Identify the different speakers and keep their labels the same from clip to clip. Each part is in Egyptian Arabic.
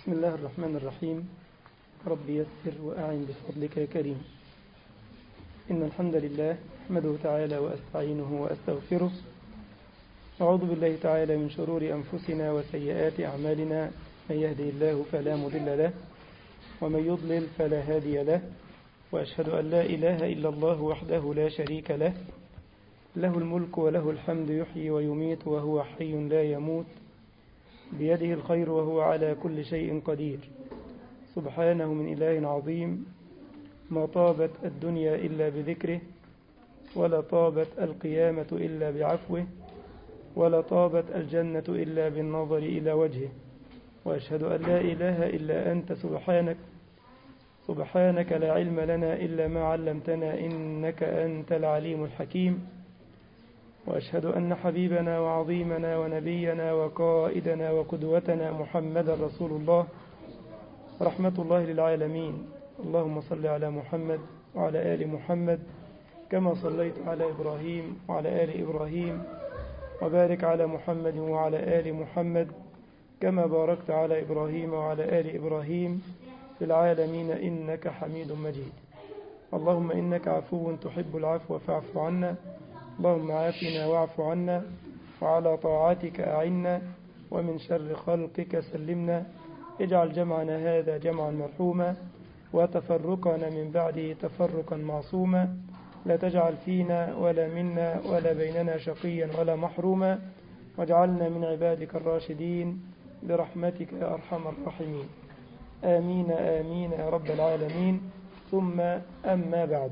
Speaker 1: بسم الله الرحمن الرحيم رب يسر وأعن بفضلك يا كريم إن الحمد لله أحمده تعالى وأستعينه وأستغفره أعوذ بالله تعالى من شرور أنفسنا وسيئات أعمالنا من يهدي الله فلا مضل له ومن يضلل فلا هادي له وأشهد أن لا إله إلا الله وحده لا شريك له له الملك وله الحمد يحيي ويميت وهو حي لا يموت بيده الخير وهو على كل شيء قدير سبحانه من إله عظيم ما طابت الدنيا إلا بذكره ولا طابت القيامة إلا بعفوه ولا طابت الجنة إلا بالنظر إلى وجهه وأشهد أن لا إله إلا أنت سبحانك سبحانك لا علم لنا إلا ما علمتنا إنك أنت العليم الحكيم وأشهد أن حبيبنا وعظيمنا ونبينا وقائدنا وقدوتنا محمد رسول الله رحمة الله للعالمين اللهم صل على محمد وعلى آل محمد كما صليت على إبراهيم وعلى آل إبراهيم وبارك على محمد وعلى آل محمد كما باركت على إبراهيم وعلى آل إبراهيم في العالمين إنك حميد مجيد اللهم إنك عفو تحب العفو فاعف عنا اللهم عافنا واعف عنا وعلى طاعتك أعنا ومن شر خلقك سلمنا اجعل جمعنا هذا جمعا مرحوما وتفرقنا من بعده تفرقا معصوما لا تجعل فينا ولا منا ولا بيننا شقيا ولا محروما واجعلنا من عبادك الراشدين برحمتك يا أرحم الراحمين آمين آمين يا رب العالمين ثم أما بعد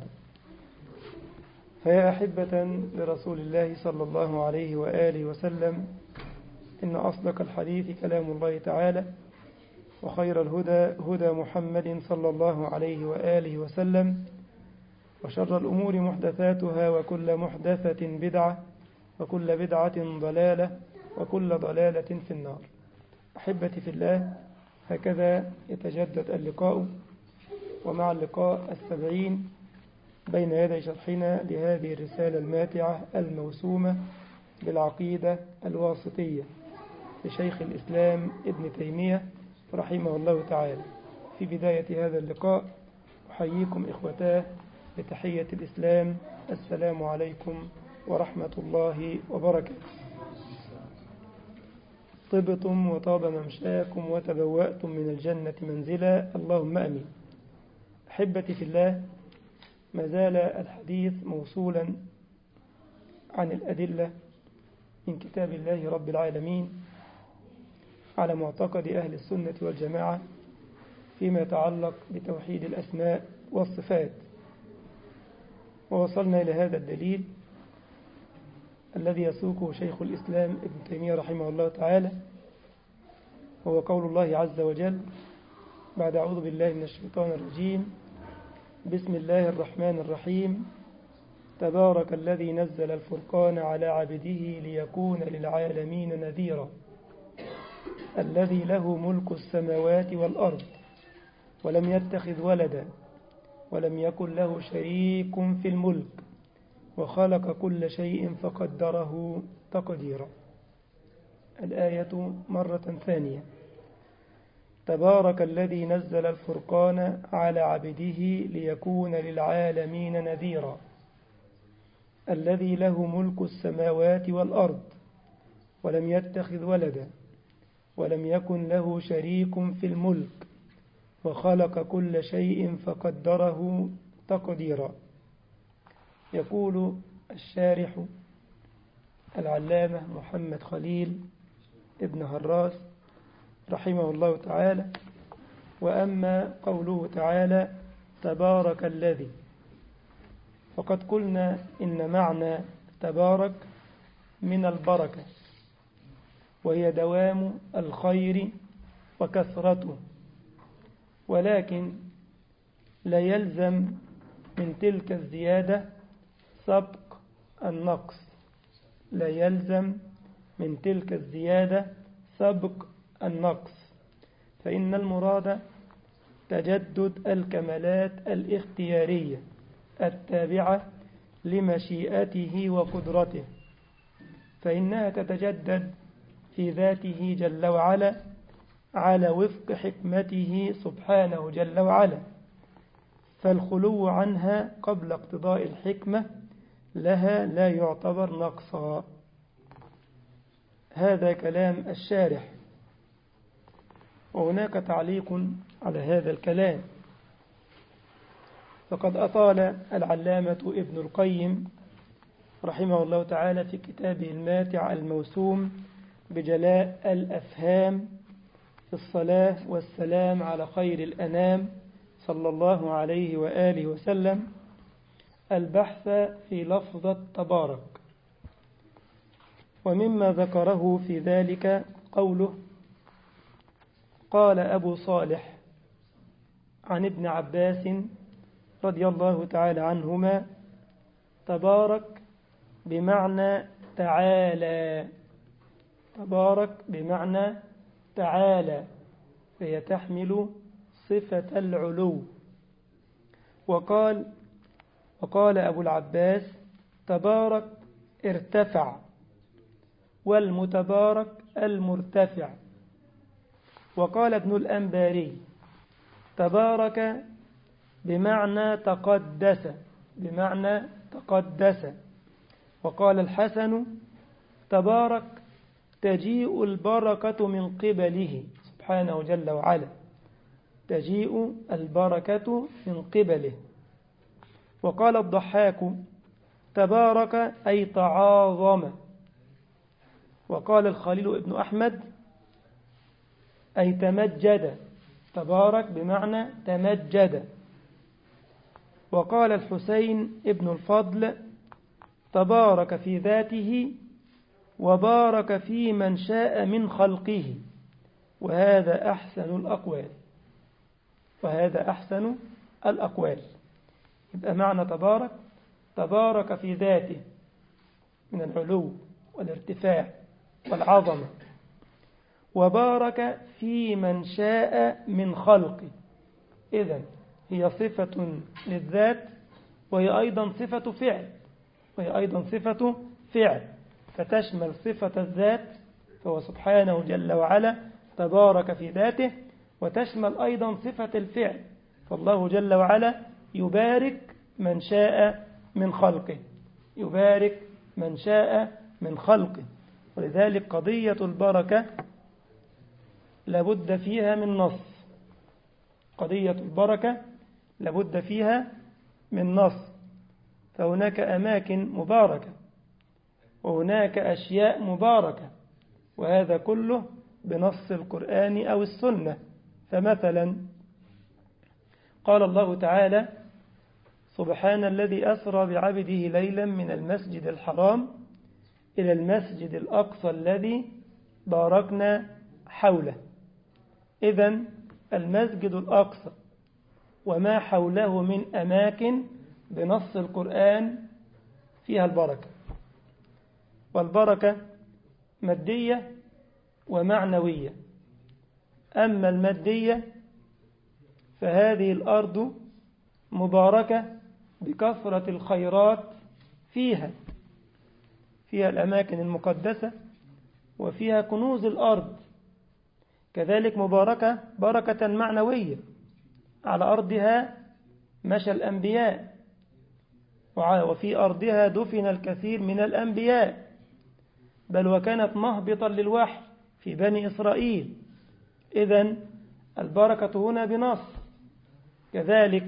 Speaker 1: فيا أحبة لرسول الله صلى الله عليه وآله وسلم إن أصدق الحديث كلام الله تعالى وخير الهدى هدى محمد صلى الله عليه وآله وسلم وشر الأمور محدثاتها وكل محدثة بدعة وكل بدعة ضلالة وكل ضلالة في النار أحبتي في الله هكذا يتجدد اللقاء ومع اللقاء السبعين بين يدي شرحنا لهذه الرسالة الماتعة الموسومة بالعقيدة الواسطية لشيخ الإسلام ابن تيمية رحمه الله تعالى في بداية هذا اللقاء أحييكم إخوتاه بتحية الإسلام السلام عليكم ورحمة الله وبركاته طبتم وطاب ممشاكم وتبوأتم من الجنة منزلا اللهم أمين أحبتي في الله ما زال الحديث موصولا عن الأدلة من كتاب الله رب العالمين على معتقد أهل السنة والجماعة فيما يتعلق بتوحيد الأسماء والصفات ووصلنا إلى هذا الدليل الذي يسوقه شيخ الإسلام ابن تيمية رحمه الله تعالى هو قول الله عز وجل بعد أعوذ بالله من الشيطان الرجيم بسم الله الرحمن الرحيم تبارك الذي نزل الفرقان على عبده ليكون للعالمين نذيرا الذي له ملك السماوات والأرض ولم يتخذ ولدا ولم يكن له شريك في الملك وخلق كل شيء فقدره تقديرا الآية مرة ثانية تبارك الذي نزل الفرقان على عبده ليكون للعالمين نذيرا الذي له ملك السماوات والأرض ولم يتخذ ولدا ولم يكن له شريك في الملك وخلق كل شيء فقدره تقديرا يقول الشارح العلامة محمد خليل ابن هراس رحمه الله تعالى وأما قوله تعالى تبارك الذي فقد قلنا إن معنى تبارك من البركة وهي دوام الخير وكثرته ولكن لا يلزم من تلك الزيادة سبق النقص لا يلزم من تلك الزيادة سبق النقص فإن المراد تجدد الكمالات الاختيارية التابعة لمشيئته على وفق حكمته سبحانه جل وعلا فالخلو عنها قبل اقتضاء الحكمة لها لا يعتبر نقصا هذا كلام الشارح وهناك تعليق على هذا الكلام فقد أطال العلامة ابن القيم رحمه الله تعالى في كتابه الماتع الموسوم بجلاء الأفهام في الصلاة والسلام على خير الأنام صلى الله عليه وآله وسلم البحث في لفظة تبارك ومما ذكره في ذلك قوله قال أبو صالح عن ابن عباس رضي الله تعالى عنهما تبارك بمعنى تعالى تبارك بمعنى تعالى فهي تحمل صفة العلو وقال وقال أبو العباس تبارك ارتفع والمتبارك المرتفع وقال ابن الأنباري تبارك بمعنى تقدس بمعنى تقدس وقال الحسن تبارك تجيء البركة من قبله سبحانه جل وعلا تجيء البركة من قبله وقال الضحاك تبارك أي تعاظم وقال الخليل ابن أحمد أي تمجد تبارك بمعنى تمجد وقال الحسين ابن الفضل تبارك في ذاته وبارك في من شاء من خلقه وهذا أحسن الأقوال وهذا أحسن الأقوال يبقى معنى تبارك تبارك في ذاته من العلو والارتفاع والعظمة وبارك في من شاء من خلقه إذا هي صفة للذات وهي أيضا صفة فعل وهي أيضا صفة فعل فتشمل صفة الذات فهو سبحانه جل وعلا تبارك في ذاته وتشمل أيضا صفة الفعل فالله جل وعلا يبارك من شاء من خلقه يبارك من شاء من خلقه ولذلك قضية البركة لابد فيها من نص قضية البركة لابد فيها من نص فهناك أماكن مباركة وهناك أشياء مباركة وهذا كله بنص القرآن أو السنة فمثلا قال الله تعالى سبحان الذي أسرى بعبده ليلا من المسجد الحرام إلى المسجد الأقصى الذي باركنا حوله إذا المسجد الأقصى وما حوله من أماكن بنص القرآن فيها البركة والبركة مادية ومعنوية أما المادية فهذه الأرض مباركة بكثرة الخيرات فيها فيها الأماكن المقدسة وفيها كنوز الأرض كذلك مباركة بركة معنوية على أرضها مشى الأنبياء وفي أرضها دفن الكثير من الأنبياء بل وكانت مهبطا للوحي في بني إسرائيل إذا البركة هنا بنص كذلك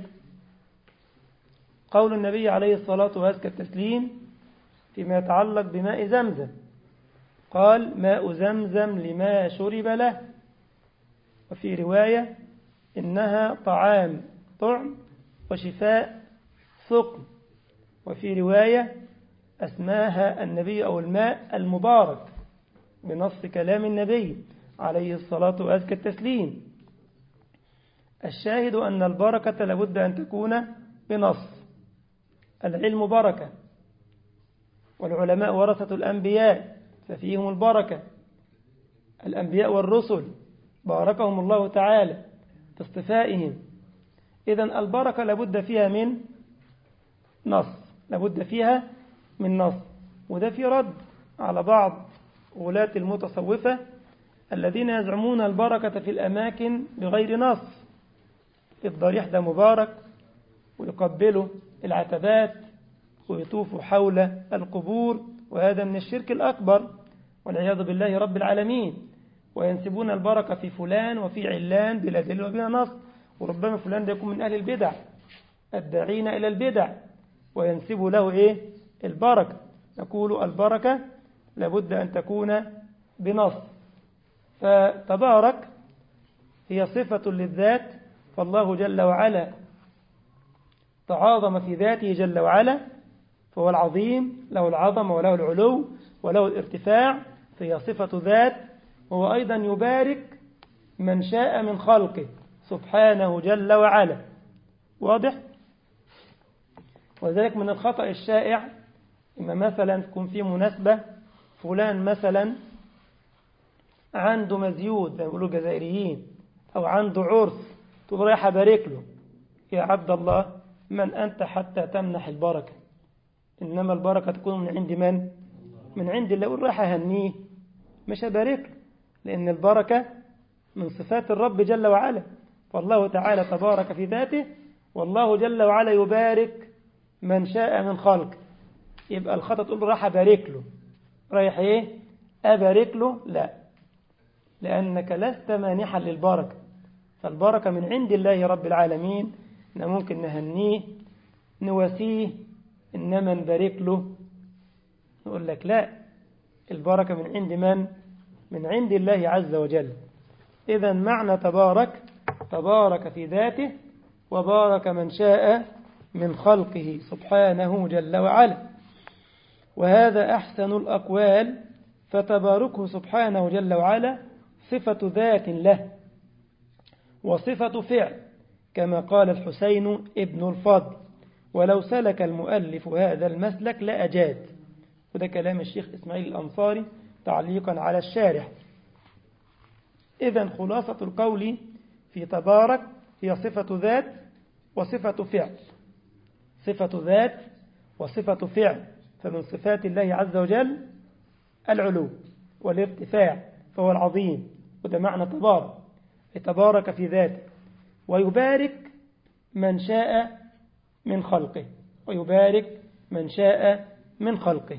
Speaker 1: قول النبي عليه الصلاة وأزكى التسليم فيما يتعلق بماء زمزم قال ماء زمزم لما شرب له وفي رواية إنها طعام طعم وشفاء سقم وفي رواية أسماها النبي أو الماء المبارك بنص كلام النبي عليه الصلاة وأزكى التسليم الشاهد أن البركة لابد أن تكون بنص العلم بركة والعلماء ورثة الأنبياء ففيهم البركة الأنبياء والرسل باركهم الله تعالى في اصطفائهم إذا البركة لابد فيها من نص لابد فيها من نص وده في رد على بعض ولاة المتصوفة الذين يزعمون البركة في الأماكن بغير نص الضريح ده مبارك ويقبلوا العتبات ويطوفوا حول القبور وهذا من الشرك الأكبر والعياذ بالله رب العالمين وينسبون البركة في فلان وفي علان بلا دليل وبلا نص وربما فلان ده يكون من أهل البدع الداعين إلى البدع وينسب له إيه البركة نقول البركة لابد أن تكون بنص فتبارك هي صفة للذات فالله جل وعلا تعاظم في ذاته جل وعلا فهو العظيم له العظمة وله العلو وله الارتفاع فهي صفة ذات وهو أيضا يبارك من شاء من خلقه سبحانه جل وعلا واضح وذلك من الخطأ الشائع إما مثلا تكون في مناسبة فلان مثلا عنده مزيود زي ما بيقولوا الجزائريين أو عنده عرس تقول رايح أبارك له يا عبد الله من أنت حتى تمنح البركة إنما البركة تكون من عند من؟ من عند الله يقول رايح أهنيه مش أبارك له لأن البركة من صفات الرب جل وعلا فالله تعالى تبارك في ذاته والله جل وعلا يبارك من شاء من خلقه يبقى الخطأ تقول راح أبارك له رايح إيه أبارك له لا لأنك لست مانحا للبركة فالبركة من عند الله رب العالمين إن ممكن نهنيه نواسيه إنما نبارك له نقول لك لا البركة من عند من من عند الله عز وجل إذا معنى تبارك تبارك في ذاته وبارك من شاء من خلقه سبحانه جل وعلا وهذا أحسن الأقوال فتباركه سبحانه جل وعلا صفة ذات له وصفة فعل كما قال الحسين ابن الفضل ولو سلك المؤلف هذا المسلك لأجاد وده كلام الشيخ إسماعيل الأنصاري تعليقا على الشارح إذا خلاصة القول في تبارك هي صفة ذات وصفة فعل صفة ذات وصفة فعل فمن صفات الله عز وجل العلو والارتفاع فهو العظيم وده معنى تبارك تبارك في ذاته ويبارك من شاء من خلقه ويبارك من شاء من خلقه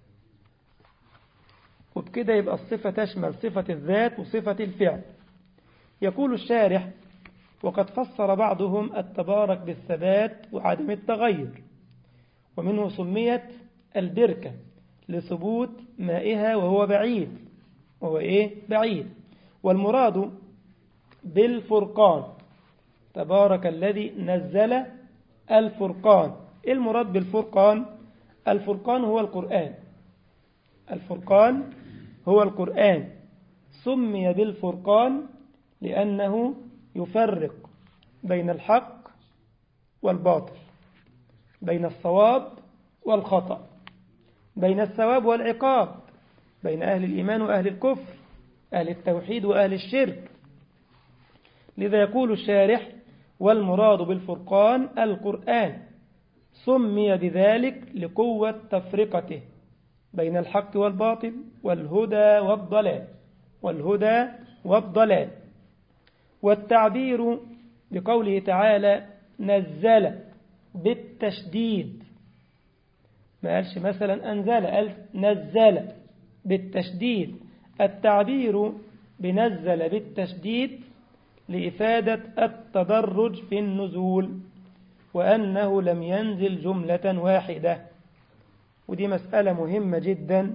Speaker 1: وبكده يبقى الصفة تشمل صفة الذات وصفة الفعل يقول الشارح وقد فسر بعضهم التبارك بالثبات وعدم التغير ومنه سميت البركة لثبوت مائها وهو بعيد وهو إيه بعيد والمراد بالفرقان تبارك الذي نزل الفرقان المراد بالفرقان الفرقان هو القرآن الفرقان هو القرآن سمي بالفرقان لأنه يفرق بين الحق والباطل بين الصواب والخطأ بين الثواب والعقاب بين أهل الإيمان وأهل الكفر أهل التوحيد وأهل الشرك لذا يقول الشارح والمراد بالفرقان القرآن سمي بذلك لقوة تفرقته بين الحق والباطل والهدى والضلال والهدى والضلال والتعبير بقوله تعالى نزل بالتشديد ما قالش مثلا أنزل قال نزل بالتشديد التعبير بنزل بالتشديد لإفادة التدرج في النزول وأنه لم ينزل جملة واحدة ودي مسألة مهمة جدا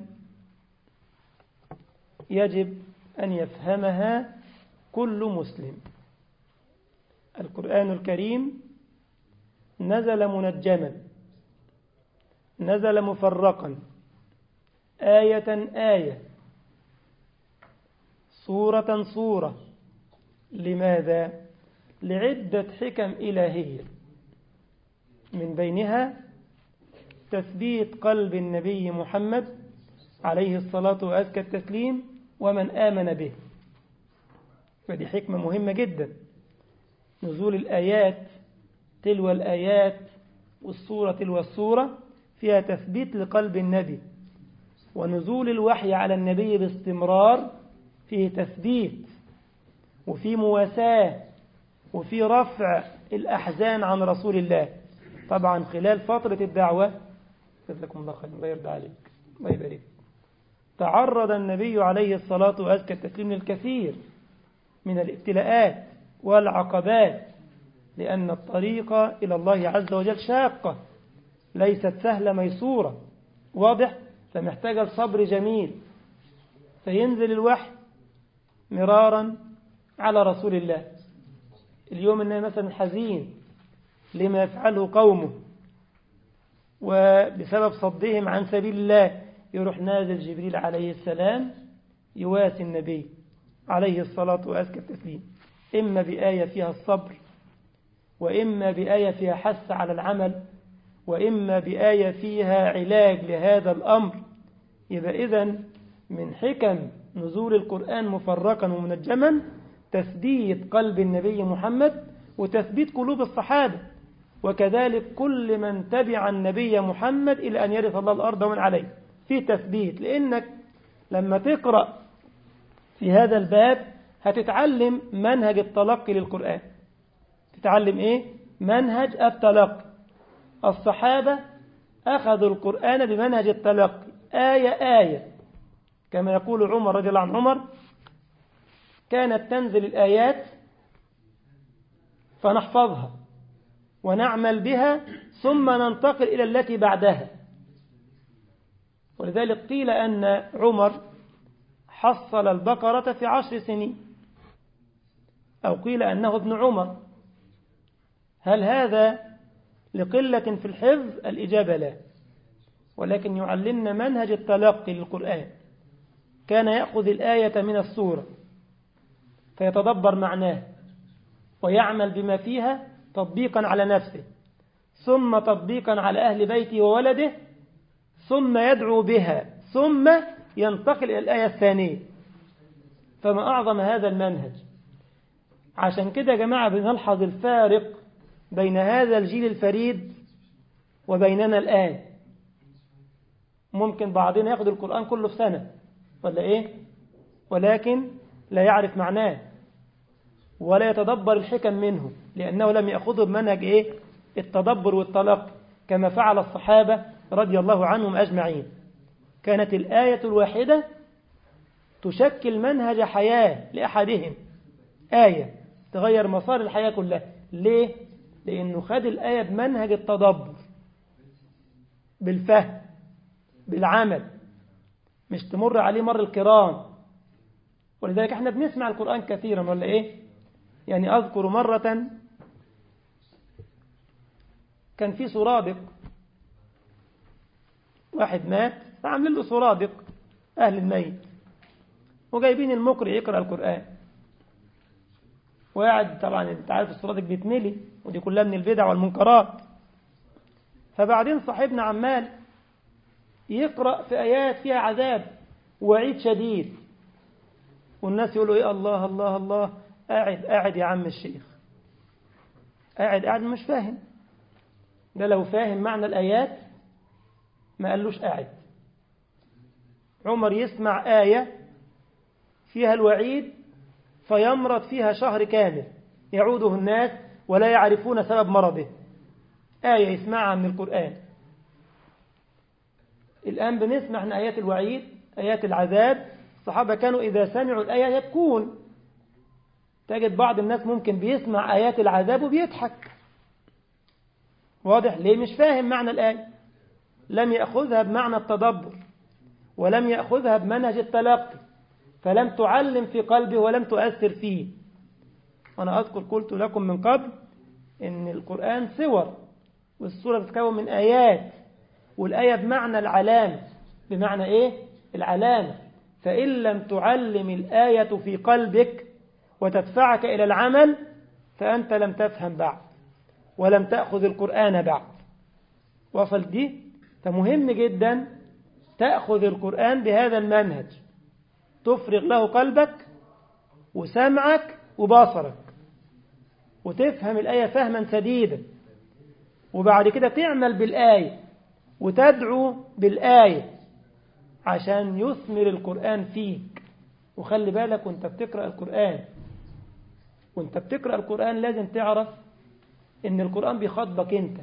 Speaker 1: يجب أن يفهمها كل مسلم القرآن الكريم نزل منجما نزل مفرقا آية آية صورة صورة لماذا؟ لعدة حكم إلهية من بينها تثبيت قلب النبي محمد عليه الصلاة وأزكى التسليم ومن آمن به فدي حكمة مهمة جدا نزول الآيات تلو الآيات والصورة تلو الصورة فيها تثبيت لقلب النبي ونزول الوحي على النبي باستمرار فيه تثبيت وفي مواساة وفي رفع الأحزان عن رسول الله طبعا خلال فترة الدعوة جزاكم الله خير الله يرضى عليك الله يبارك تعرض النبي عليه الصلاة وأزكى التسليم للكثير من الابتلاءات والعقبات لأن الطريق إلى الله عز وجل شاقة ليست سهلة ميسورة واضح فمحتاجة الصبر جميل فينزل الوحي مرارا على رسول الله اليوم إنه مثلا حزين لما يفعله قومه وبسبب صدهم عن سبيل الله يروح نازل جبريل عليه السلام يواسي النبي عليه الصلاة وأزكى التسليم إما بآية فيها الصبر وإما بآية فيها حث على العمل وإما بآية فيها علاج لهذا الأمر يبقى إذن من حكم نزول القرآن مفرقا ومنجما تثبيت قلب النبي محمد وتثبيت قلوب الصحابة وكذلك كل من تبع النبي محمد إلى أن يرث الله الأرض ومن عليه في تثبيت لأنك لما تقرأ في هذا الباب هتتعلم منهج التلقي للقرآن تتعلم إيه؟ منهج التلقي الصحابة أخذوا القرآن بمنهج التلقي آية آية كما يقول عمر رضي الله عن عمر كانت تنزل الآيات فنحفظها ونعمل بها ثم ننتقل إلى التي بعدها ولذلك قيل أن عمر حصل البقرة في عشر سنين أو قيل أنه ابن عمر هل هذا لقلة في الحفظ الإجابة لا ولكن يعلمنا منهج التلقي للقرآن كان يأخذ الآية من السورة فيتدبر معناه ويعمل بما فيها تطبيقا على نفسه ثم تطبيقا على أهل بيته وولده ثم يدعو بها ثم ينتقل إلى الآية الثانية فما أعظم هذا المنهج عشان كده يا جماعة بنلحظ الفارق بين هذا الجيل الفريد وبيننا الآن ممكن بعضنا ياخد القرآن كله في سنة ولا إيه ولكن لا يعرف معناه ولا يتدبر الحكم منه لأنه لم يأخذه بمنهج إيه التدبر والتلقي كما فعل الصحابة رضي الله عنهم أجمعين كانت الآية الواحدة تشكل منهج حياة لأحدهم آية تغير مسار الحياة كلها ليه؟ لأنه خد الآية بمنهج التدبر بالفهم بالعمل مش تمر عليه مر الكرام ولذلك احنا بنسمع القرآن كثيرا ولا ايه يعني أذكر مرة كان في سرادق واحد مات فعاملين له سرادق أهل الميت وجايبين المقرئ يقرأ القرآن وقاعد طبعا انت عارف السرادق بيتملي ودي كلها من البدع والمنكرات فبعدين صاحبنا عمال يقرأ في آيات فيها عذاب وعيد شديد والناس يقولوا ايه الله الله الله قاعد قاعد يا عم الشيخ قاعد قاعد مش فاهم ده لو فاهم معنى الآيات ما قالوش قاعد عمر يسمع آية فيها الوعيد فيمرض فيها شهر كامل يعوده الناس ولا يعرفون سبب مرضه آية يسمعها من القرآن الآن بنسمع عن آيات الوعيد آيات العذاب الصحابة كانوا إذا سمعوا الآية يبكون تجد بعض الناس ممكن بيسمع آيات العذاب وبيضحك واضح ليه مش فاهم معنى الآية لم يأخذها بمعنى التدبر ولم يأخذها بمنهج التلقي فلم تعلم في قلبه ولم تؤثر فيه وأنا أذكر قلت لكم من قبل إن القرآن سور والسورة تتكون من آيات والآية بمعنى العلامة بمعنى إيه؟ العلامة فإن لم تعلم الآية في قلبك وتدفعك إلى العمل فأنت لم تفهم بعد ولم تأخذ القرآن بعد وصل دي فمهم جدا تأخذ القرآن بهذا المنهج تفرغ له قلبك وسمعك وبصرك وتفهم الآية فهما سديدا وبعد كده تعمل بالآية وتدعو بالآية عشان يثمر القرآن فيك وخلي بالك وانت بتقرأ القرآن وانت بتقرأ القرآن لازم تعرف ان القرآن بيخاطبك انت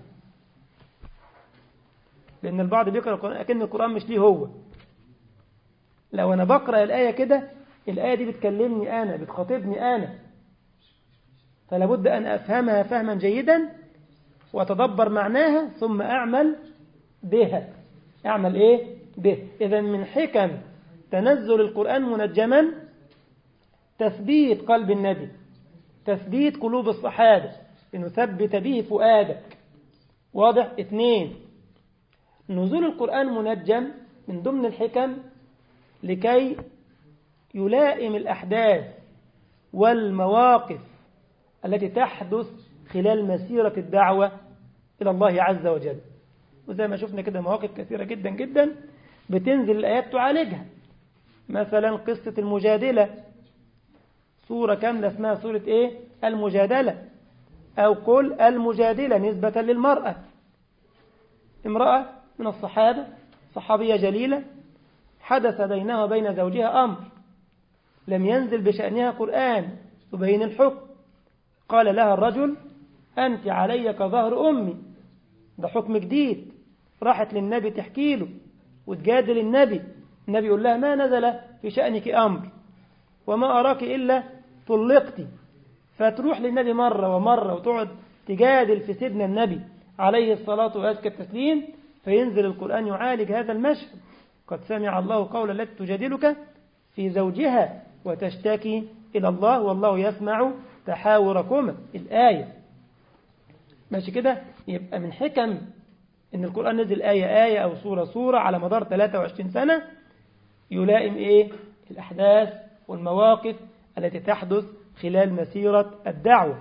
Speaker 1: لان البعض بيقرأ القرآن اكن القرآن مش ليه هو لو انا بقرأ الآية كده الآية دي بتكلمني انا بتخاطبني انا فلا بد ان افهمها فهما جيدا واتدبر معناها ثم اعمل بها اعمل ايه به اذا من حكم تنزل القرآن منجما تثبيت قلب النبي تثبيت قلوب الصحابة لنثبت به فؤادك واضح اثنين نزول القرآن منجم من ضمن الحكم لكي يلائم الأحداث والمواقف التي تحدث خلال مسيرة الدعوة إلى الله عز وجل وزي ما شفنا كده مواقف كثيرة جدا جدا بتنزل الآيات تعالجها مثلا قصة المجادلة سورة كاملة اسمها سورة إيه؟ المجادلة أو قل المجادلة نسبة للمرأة امرأة من الصحابة صحابية جليلة حدث بينها وبين زوجها أمر لم ينزل بشأنها قرآن تبين الحكم قال لها الرجل أنت علي كظهر أمي ده حكم جديد راحت للنبي تحكي له وتجادل النبي النبي يقول لها ما نزل في شأنك أمر وما أراك إلا طلقتي فتروح للنبي مرة ومرة وتقعد تجادل في سيدنا النبي عليه الصلاة وأزكى التسليم فينزل القرآن يعالج هذا المشهد قد سمع الله قول التي تجادلك في زوجها وتشتكي إلى الله والله يسمع تحاوركما الآية ماشي كده يبقى من حكم إن القرآن نزل آية آية أو سورة سورة على مدار 23 سنة يلائم إيه الأحداث والمواقف التي تحدث خلال مسيرة الدعوة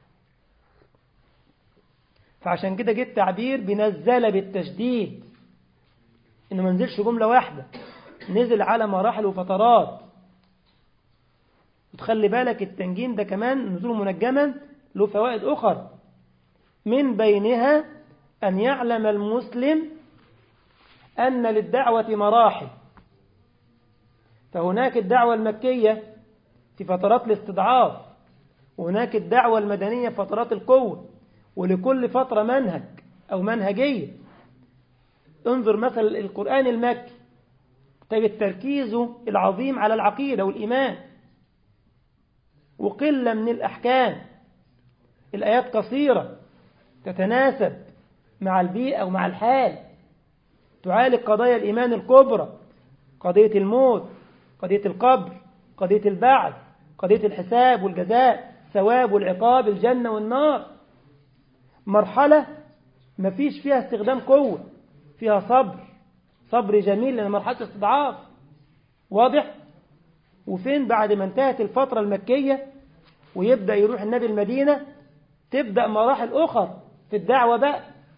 Speaker 1: فعشان كده جه التعبير بنزل بالتشديد إنه ما نزلش جملة واحدة نزل على مراحل وفترات وتخلي بالك التنجيم ده كمان نزوله منجما له فوائد أخر من بينها أن يعلم المسلم أن للدعوة مراحل فهناك الدعوة المكية في فترات الاستضعاف وهناك الدعوة المدنية في فترات القوة ولكل فترة منهج أو منهجية انظر مثلا القرآن المكي تجد تركيزه العظيم على العقيدة والإيمان وقلة من الأحكام الآيات قصيرة تتناسب مع البيئة ومع الحال تعالج قضايا الإيمان الكبرى قضية الموت قضية القبر قضية البعث قضية الحساب والجزاء ثواب والعقاب الجنة والنار مرحلة ما فيش فيها استخدام قوة فيها صبر صبر جميل لأن مرحلة استضعاف واضح وفين بعد ما انتهت الفترة المكية ويبدأ يروح النبي المدينة تبدأ مراحل أخر في الدعوة بقى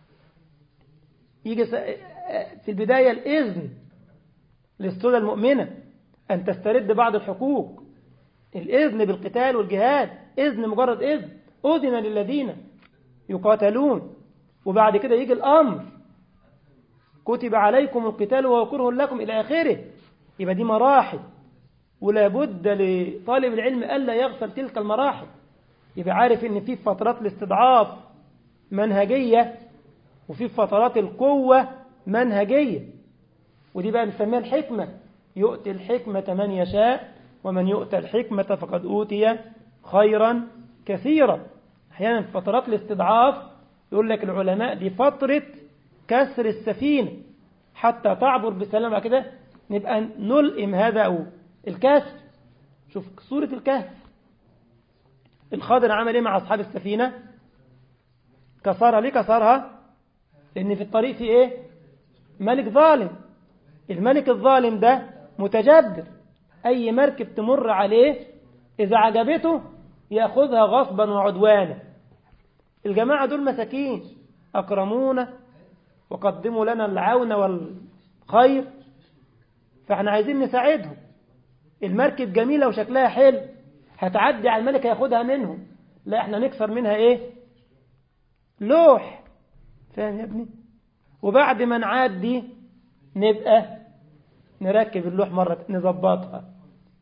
Speaker 1: يجي في البداية الإذن للسودة المؤمنة أن تسترد بعض الحقوق الإذن بالقتال والجهاد إذن مجرد إذن أذن للذين يقاتلون وبعد كده يجي الأمر كتب عليكم القتال وهو كره لكم إلى آخره يبقى دي مراحل ولا بد لطالب العلم ألا يغفل تلك المراحل يبقى عارف إن في فترات الاستضعاف منهجية وفي فترات القوة منهجية ودي بقى نسميها الحكمة يؤتي الحكمة من يشاء ومن يؤتى الحكمة فقد أوتي خيرا كثيرا أحيانا في فترات الاستضعاف يقول لك العلماء دي فترة كسر السفينة حتى تعبر بسلام بعد كده نبقى نلئم هذا أو الكسر شوف سورة الكهف الخضر عمل ايه مع أصحاب السفينة كسرها ليه كسرها لأن في الطريق في ايه ملك ظالم الملك الظالم ده متجبر أي مركب تمر عليه إذا عجبته يأخذها غصبا وعدوانا الجماعة دول مساكين أكرمونا وقدموا لنا العون والخير فاحنا عايزين نساعدهم المركب جميلة وشكلها حلو هتعدي على الملك هياخدها منهم لا احنا نكسر منها ايه لوح فاهم يا ابني وبعد ما نعدي نبقى نركب اللوح مرة نظبطها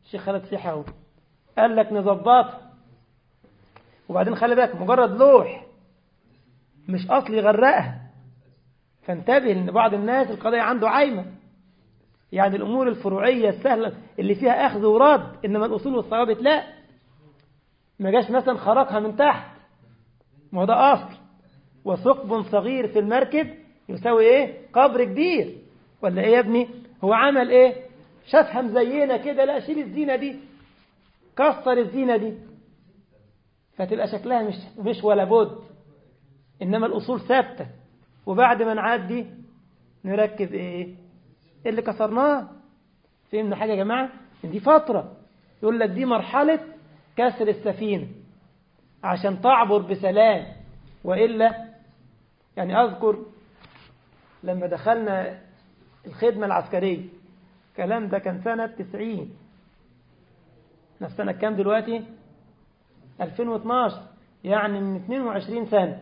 Speaker 1: الشيخ خالد سيحة اهو قال لك نظبطها وبعدين خلي بالك مجرد لوح مش أصل يغرقها فانتبه ان بعض الناس القضية عنده عايمة يعني الأمور الفروعية السهلة اللي فيها أخذ ورد إنما الأصول والثوابت لا ما جاش مثلا خرقها من تحت ما هو ده أصل وثقب صغير في المركب يساوي إيه قبر كبير ولا إيه يا ابني هو عمل إيه شافها مزينة كده لا شيل الزينة دي كسر الزينة دي فتبقى شكلها مش مش ولا بد إنما الأصول ثابتة وبعد ما نعدي نركب إيه اللي كسرناه فهمنا حاجة يا جماعة دي فترة يقول لك دي مرحلة كسر السفينة عشان تعبر بسلام وإلا يعني أذكر لما دخلنا الخدمة العسكرية الكلام ده كان سنة 90 احنا في سنة كام دلوقتي 2012 يعني من 22 سنة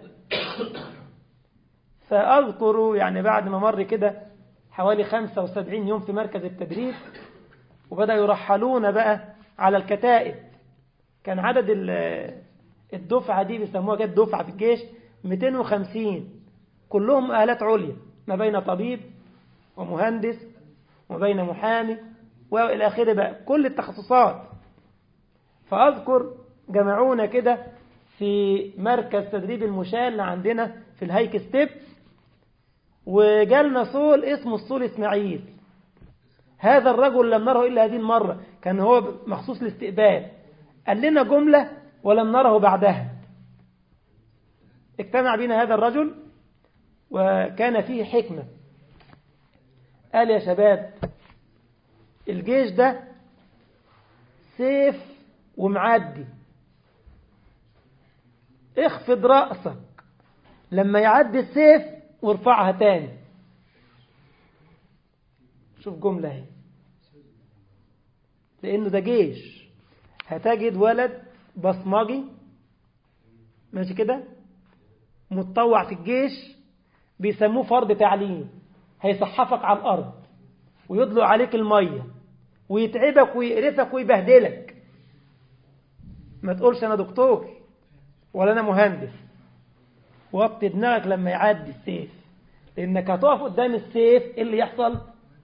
Speaker 1: فأذكر يعني بعد ما مر كده حوالي 75 يوم في مركز التدريب وبدأ يرحلون بقى على الكتائب كان عدد الدفعة دي بيسموها كده دفعة في الجيش 250 كلهم آلات عليا ما بين طبيب ومهندس وما بين محامي وإلى آخره بقى كل التخصصات فأذكر جمعونا كده في مركز تدريب المشاة اللي عندنا في الهايك ستيب وجالنا صول اسمه الصول إسماعيل هذا الرجل لم نره إلا هذه المرة كان هو مخصوص الاستقبال قال لنا جملة ولم نره بعدها اجتمع بنا هذا الرجل وكان فيه حكمة قال يا شباب الجيش ده سيف ومعدي اخفض رأسك لما يعدي السيف وارفعها تاني شوف جملة اهي لأنه ده جيش هتجد ولد بصمجي ماشي كده متطوع في الجيش بيسموه فرض تعليم هيصحفك على الأرض ويطلق عليك المية ويتعبك ويقرفك ويبهدلك ما تقولش أنا دكتور ولا أنا مهندس وطي دماغك لما يعدي السيف لأنك هتقف قدام السيف إيه اللي يحصل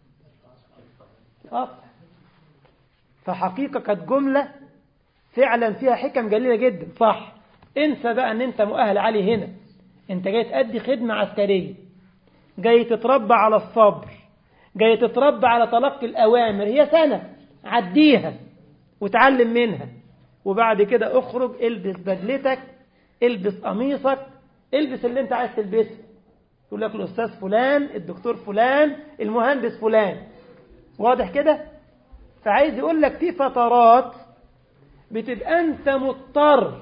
Speaker 1: قطع فحقيقة كانت جملة فعلا فيها حكم جليلة جدا صح انسى بقى ان انت مؤهل علي هنا انت جاي تأدي خدمة عسكرية جاي تتربى على الصبر جاي تتربى على تلقي الأوامر هي سنة عديها وتعلم منها وبعد كده اخرج البس بدلتك البس قميصك البس اللي انت عايز تلبسه يقول لك الأستاذ فلان الدكتور فلان المهندس فلان واضح كده فعايز يقول لك في فترات بتبقى انت مضطر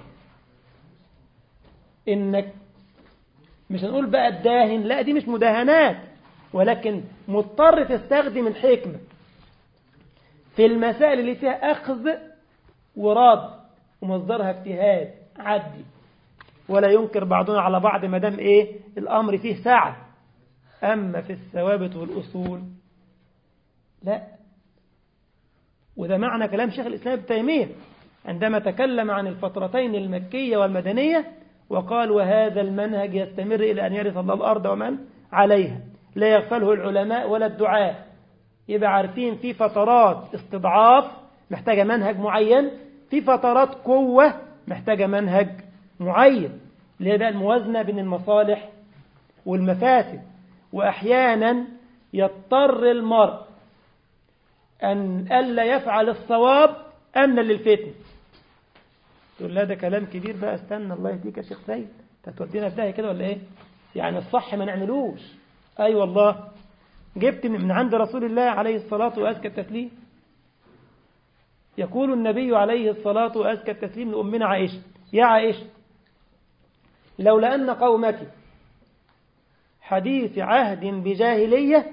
Speaker 1: انك مش هنقول بقى الداهن لا دي مش مداهنات ولكن مضطر تستخدم الحكمة في المسائل اللي فيها أخذ ورد ومصدرها اجتهاد عدي ولا ينكر بعضنا على بعض ما دام ايه الأمر فيه سعة أما في الثوابت والأصول لا وده معنى كلام شيخ الإسلام ابن تيمية عندما تكلم عن الفترتين المكية والمدنية وقال وهذا المنهج يستمر إلى أن يرث الله الأرض ومن عليها لا يغفله العلماء ولا الدعاء يبقى عارفين في فترات استضعاف محتاجة منهج معين في فترات قوة محتاجة منهج معين اللي هي بقى الموازنة بين المصالح والمفاسد وأحيانا يضطر المرء أن ألا يفعل الصواب أمنا للفتنة تقول لا ده كلام كبير بقى استنى الله يهديك يا شيخ سيد هتودينا في داهيه كده ولا ايه يعني الصح ما نعملوش اي أيوة والله جبت من عند رسول الله عليه الصلاة وأزكى التسليم يقول النبي عليه الصلاة وأزكى التسليم لأمنا عائشة يا عائشة لولا أن قومك حديث عهد بجاهلية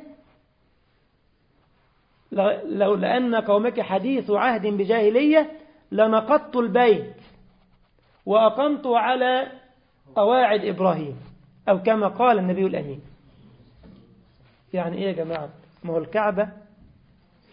Speaker 1: لولا أن قومك حديث عهد بجاهلية لنقضت البيت وأقمت على قواعد إبراهيم أو كما قال النبي الأمين يعني إيه يا جماعة ما هو الكعبة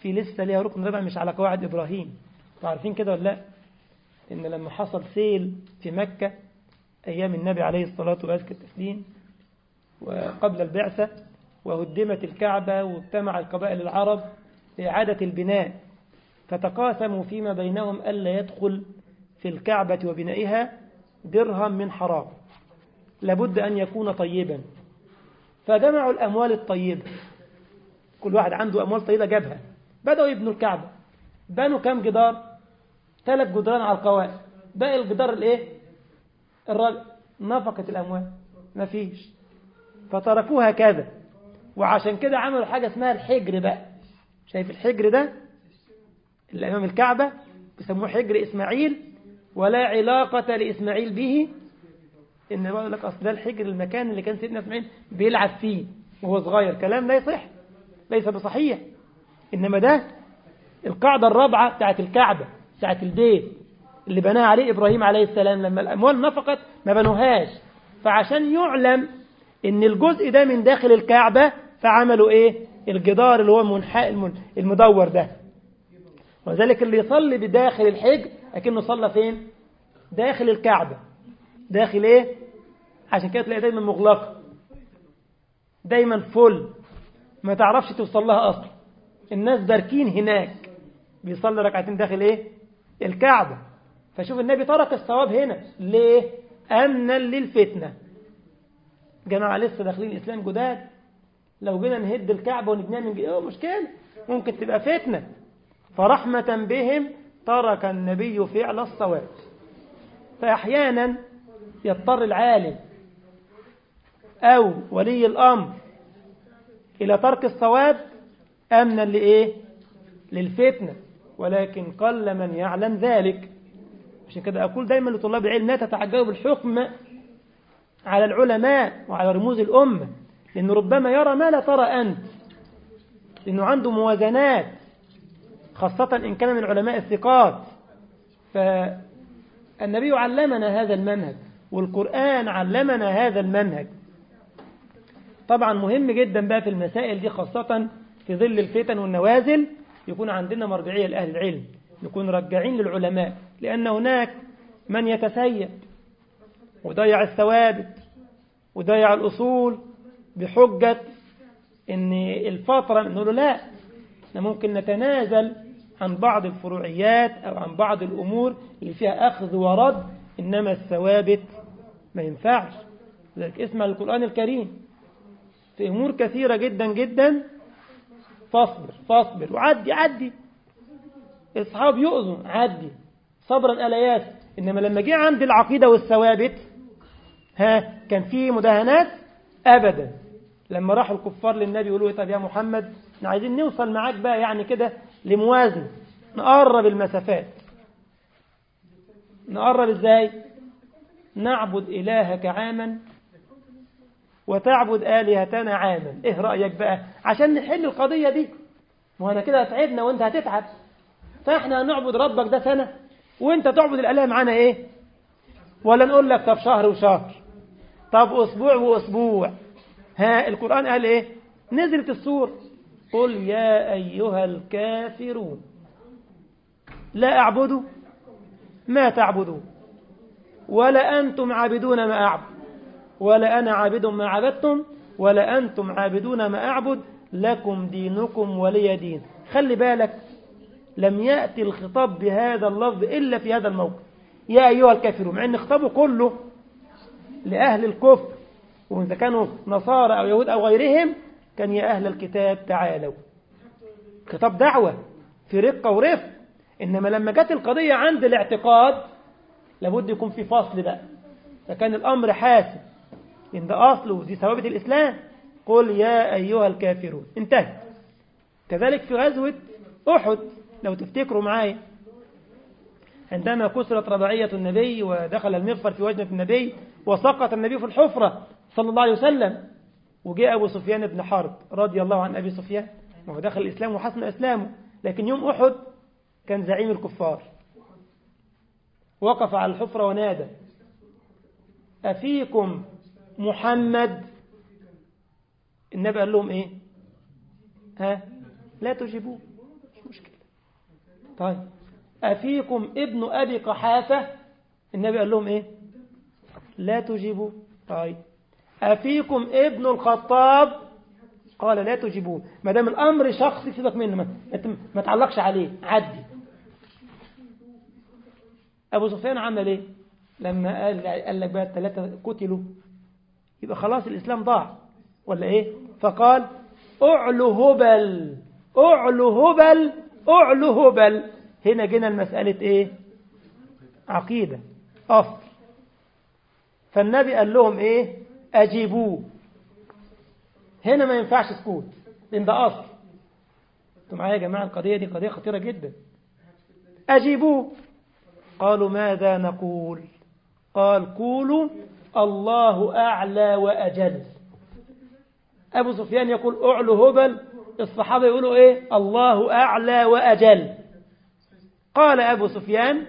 Speaker 1: في لسه ليها ركن رابع مش على قواعد إبراهيم عارفين كده ولا لا إن لما حصل سيل في مكة أيام النبي عليه الصلاة وأزكى التسليم وقبل البعثة وهدمت الكعبة واجتمع القبائل العرب لإعادة البناء فتقاسموا فيما بينهم ألا يدخل في الكعبة وبنائها درهم من حرام لابد أن يكون طيبا فجمعوا الأموال الطيبة كل واحد عنده أموال طيبة جابها بدأوا يبنوا الكعبة بنوا كم جدار ثلاث جدران على القواعد باقي الجدار الايه الرابع نفقت الأموال مفيش فتركوها كذا وعشان كده عملوا حاجة اسمها الحجر بقى شايف الحجر ده اللي أمام الكعبة بيسموه حجر إسماعيل ولا علاقة لإسماعيل به إن بقول لك أصل ده الحجر المكان اللي كان سيدنا إسماعيل بيلعب فيه وهو صغير كلام لا يصح ليس بصحيح إنما ده القاعدة الرابعة بتاعت الكعبة بتاعت البيت اللي بناها عليه إبراهيم عليه السلام لما الأموال نفقت ما بنوهاش فعشان يعلم إن الجزء ده من داخل الكعبة فعملوا إيه الجدار اللي هو المنحاء المدور ده وذلك اللي يصلي بداخل الحجر أكنه صلى فين داخل الكعبة داخل إيه عشان كده تلاقي دايما مغلقة دايما فل ما تعرفش توصل لها أصلا الناس باركين هناك بيصلي ركعتين داخل إيه الكعبة فشوف النبي ترك الصواب هنا ليه أمنا للفتنة جماعة لسه داخلين الإسلام جداد لو جينا نهد الكعبة ونبنيها من جديد مشكلة ممكن تبقى فتنة فرحمة بهم ترك النبي فعل الصواب فأحيانا يضطر العالم أو ولي الأمر إلى ترك الصواب أمنا لإيه للفتنة ولكن قل من يعلم ذلك عشان كده أقول دايما لطلاب العلم لا تتعجبوا بالحكم على العلماء وعلى رموز الأمة لأنه ربما يرى ما لا ترى أنت لأنه عنده موازنات خاصة إن كان من علماء الثقات فالنبي علمنا هذا المنهج والقرآن علمنا هذا المنهج طبعا مهم جدا بقى في المسائل دي خاصة في ظل الفتن والنوازل يكون عندنا مرجعية لأهل العلم نكون رجعين للعلماء لأن هناك من يتسيب وضيع الثوابت وضيع الأصول بحجة ان الفترة نقول له لا احنا ممكن نتنازل عن بعض الفروعيات أو عن بعض الأمور اللي فيها أخذ ورد إنما الثوابت ما ينفعش لذلك اسمع القرآن الكريم في أمور كثيرة جدا جدا فاصبر فاصبر وعدي عدي اصحاب يؤذوا عدي صبرا ألا ياس إنما لما جه عند العقيدة والثوابت ها كان في مداهنات أبدا لما راحوا الكفار للنبي يقولوا طب يا محمد احنا عايزين نوصل معاك بقى يعني كده لموازنة نقرب المسافات نقرب ازاي نعبد إلهك عاما وتعبد آلهتنا عاما ايه رأيك بقى عشان نحل القضية دي وانا كده هتعبنا وانت هتتعب فاحنا هنعبد ربك ده سنة وانت تعبد الآلهة معانا ايه ولا نقول لك طب شهر وشهر طب أسبوع وأسبوع ها القرآن قال ايه نزلت السور قل يا أيها الكافرون لا أعبد ما تعبدون ولا أنتم عابدون ما أعبد ولا أنا عابد ما عبدتم ولا أنتم عابدون ما أعبد لكم دينكم ولي دين خلي بالك لم يأتي الخطاب بهذا اللفظ إلا في هذا الموقف يا أيها الكافرون مع أن خطابه كله لأهل الكفر وإذا كانوا نصارى أو يهود أو غيرهم كان يا أهل الكتاب تعالوا خطاب دعوة في رقة ورفق إنما لما جت القضية عند الاعتقاد لابد يكون في فصل بقى فكان الأمر حاسم إن ده أصل ودي ثوابت الإسلام قل يا أيها الكافرون انتهى كذلك في غزوة أحد لو تفتكروا معايا عندما كسرت رباعية النبي ودخل المغفر في وجنة النبي وسقط النبي في الحفرة صلى الله عليه وسلم وجاء أبو سفيان بن حرب رضي الله عن أبي سفيان وهو دخل الإسلام وحسن إسلامه لكن يوم أحد كان زعيم الكفار وقف على الحفرة ونادى أفيكم محمد النبي قال لهم إيه ها لا تجيبوه طيب أفيكم ابن أبي قحافة النبي قال لهم إيه لا تجيبوا طيب أفيكم ابن الخطاب قال لا تجيبوه ما دام الأمر شخصي سيبك منه ما, ما تعلقش عليه عدي أبو سفيان عمل إيه لما قال, قال لك بقى الثلاثة قتلوا يبقى خلاص الإسلام ضاع ولا إيه فقال أعلو هبل أعلو هبل أعلو هبل هنا جينا المسألة إيه عقيدة أصل فالنبي قال لهم إيه أجيبوه هنا ما ينفعش سكوت لأن ده أصل انتوا معايا يا جماعة القضية دي قضية خطيرة جدا أجيبوه قالوا ماذا نقول قال قولوا الله أعلى وأجل أبو سفيان يقول أعلو هبل الصحابة يقولوا إيه الله أعلى وأجل قال أبو سفيان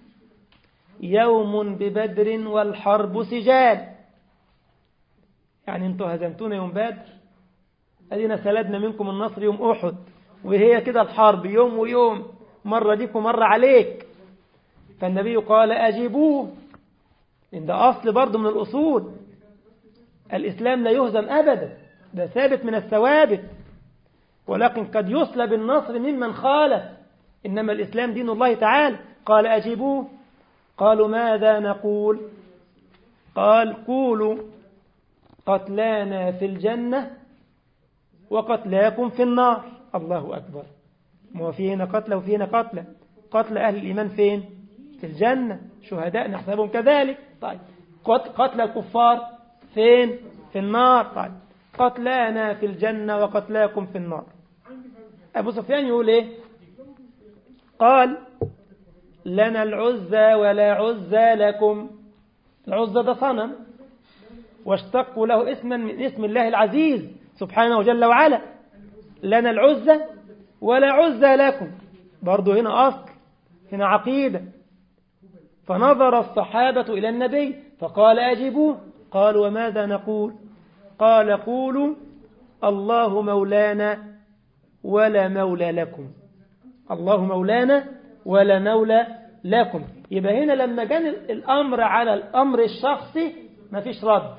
Speaker 1: يوم ببدر والحرب سجال يعني انتوا هزمتونا يوم بدر أدينا سلدنا منكم النصر يوم أحد وهي كده الحرب يوم ويوم مرة ديك ومرة عليك فالنبي قال أجيبوه إن ده أصل برضه من الأصول الإسلام لا يهزم أبدا ده ثابت من الثوابت ولكن قد يسلب النصر ممن خالف إنما الإسلام دين الله تعالى قال أجيبوه قالوا ماذا نقول قال قولوا قتلانا في الجنة وقتلاكم في النار الله أكبر ما في هنا قتلى وفي هنا قتلى قتل أهل الإيمان فين في الجنة شهداء نحسبهم كذلك طيب قتل الكفار فين في النار طيب قتلانا في الجنة وقتلاكم في النار أبو سفيان يقول إيه قال لنا العزى ولا عزى لكم العزى ده صنم واشتقوا له اسما من اسم الله العزيز سبحانه وجل وعلا لنا العزى ولا عزى لكم برضو هنا أصل هنا عقيدة فنظر الصحابة إلى النبي فقال أجيبوه قال وماذا نقول قال قولوا الله مولانا ولا مولى لكم الله مولانا ولا مولى لكم يبقى هنا لما كان الأمر على الأمر الشخصي ما فيش رد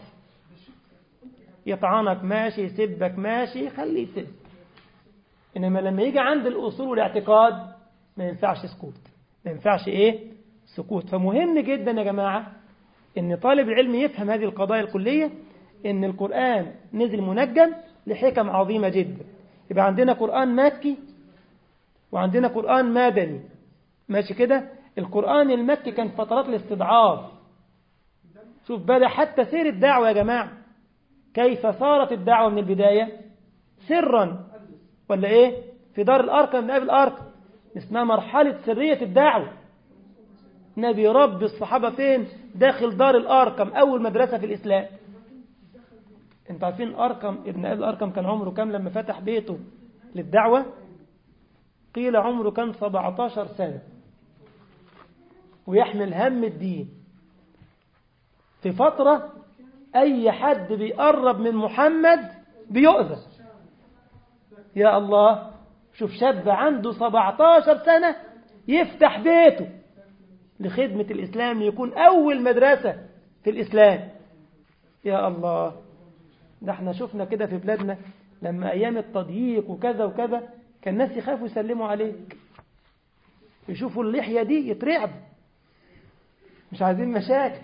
Speaker 1: يطعنك ماشي يسبك ماشي خليه يسب إنما لما يجي عند الأصول والاعتقاد ما ينفعش سكوت ما ينفعش إيه سكوت فمهم جدا يا جماعة إن طالب العلم يفهم هذه القضايا الكلية إن القرآن نزل منجم لحكم عظيمة جدا يبقى عندنا قرآن مكي وعندنا قرآن مدني ماشي كده القرآن المكي كان فترات الاستضعاف شوف بدأ حتى سير الدعوة يا جماعة كيف صارت الدعوة من البداية سرا ولا ايه في دار الأرقم من قبل الأرقم اسمها مرحلة سرية الدعوة نبي رب الصحابة فين داخل دار الأرقم أول مدرسة في الإسلام انتوا عارفين أرقم ابن أبي الأرقم كان عمره كام لما فتح بيته للدعوة قيل عمره كان 17 سنة ويحمل هم الدين في فترة أي حد بيقرب من محمد بيؤذى يا الله شوف شاب عنده 17 سنة يفتح بيته لخدمة الإسلام يكون أول مدرسة في الإسلام يا الله ده احنا شفنا كده في بلادنا لما أيام التضييق وكذا وكذا كان الناس يخافوا يسلموا عليك يشوفوا اللحية دي يترعب مش عايزين مشاكل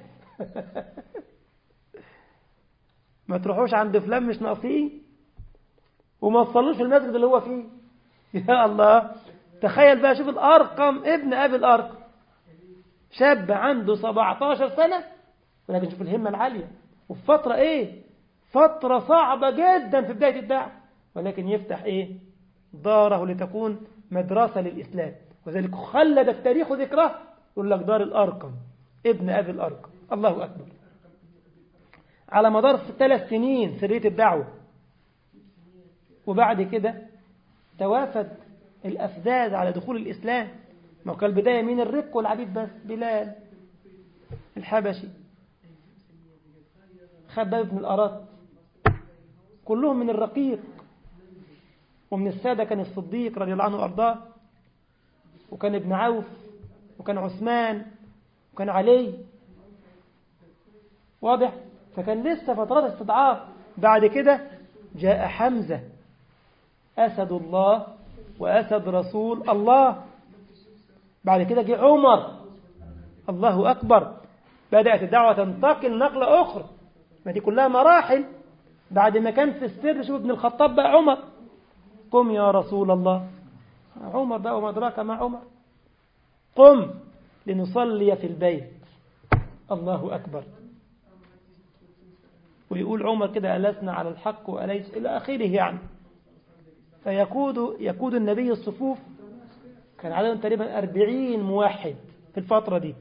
Speaker 1: ما تروحوش عند فلان مش ناقصين وما تصلوش في المسجد اللي هو فيه يا الله تخيل بقى شوف الأرقم ابن أبي الأرقم شاب عنده 17 سنة ولكن شوف الهمة العالية وفي فترة ايه فترة صعبة جدا في بداية الدعوة ولكن يفتح ايه داره لتكون مدرسة للإسلام وذلك خلد التاريخ ذكره يقول لك دار الأرقم ابن أبي الأرقم الله أكبر على مدار ثلاث سنين سرية الدعوة وبعد كده توافد الأفداد على دخول الإسلام ما كان البداية مين الرق والعبيد بس بلال الحبشي خباب بن الأرات كلهم من الرقيق ومن السادة كان الصديق رضي الله عنه وأرضاه وكان ابن عوف وكان عثمان وكان علي واضح فكان لسه فترات استضعاف بعد كده جاء حمزة أسد الله وأسد رسول الله بعد كده جاء عمر الله أكبر بدأت الدعوة تنتقل نقلة أخرى ما دي كلها مراحل بعد ما كان في السر شوف ابن الخطاب بقى عمر قم يا رسول الله عمر بقى وما أدراك ما عمر قم لنصلي في البيت الله أكبر ويقول عمر كده ألسنا على الحق وأليس إلى آخره يعني فيقود يقود النبي الصفوف كان عددهم تقريبا أربعين موحد في الفترة دي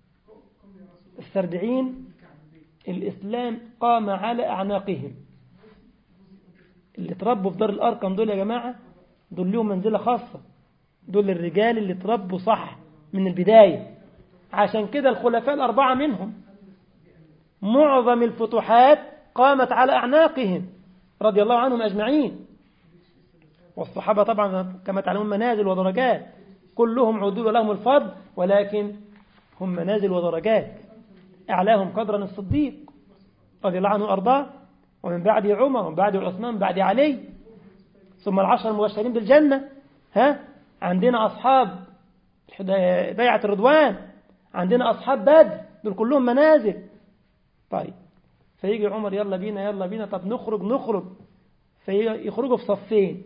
Speaker 1: السربعين الإسلام قام على أعناقهم اللي تربوا في دار الأرقم دول يا جماعة دول لهم منزلة خاصة دول الرجال اللي تربوا صح من البداية عشان كده الخلفاء الأربعة منهم معظم الفتوحات قامت على أعناقهم رضي الله عنهم أجمعين والصحابة طبعا كما تعلمون منازل ودرجات كلهم عدول ولهم الفضل ولكن هم منازل ودرجات أعلاهم قدرا الصديق رضي الله عنه وأرضاه ومن بعده عمر ومن بعده عثمان ومن بعده علي ثم العشر المبشرين بالجنة ها عندنا أصحاب بيعة الرضوان عندنا أصحاب بدر دول كلهم منازل طيب فيجي عمر يلا بينا يلا بينا طب نخرج نخرج فيخرجوا في صفين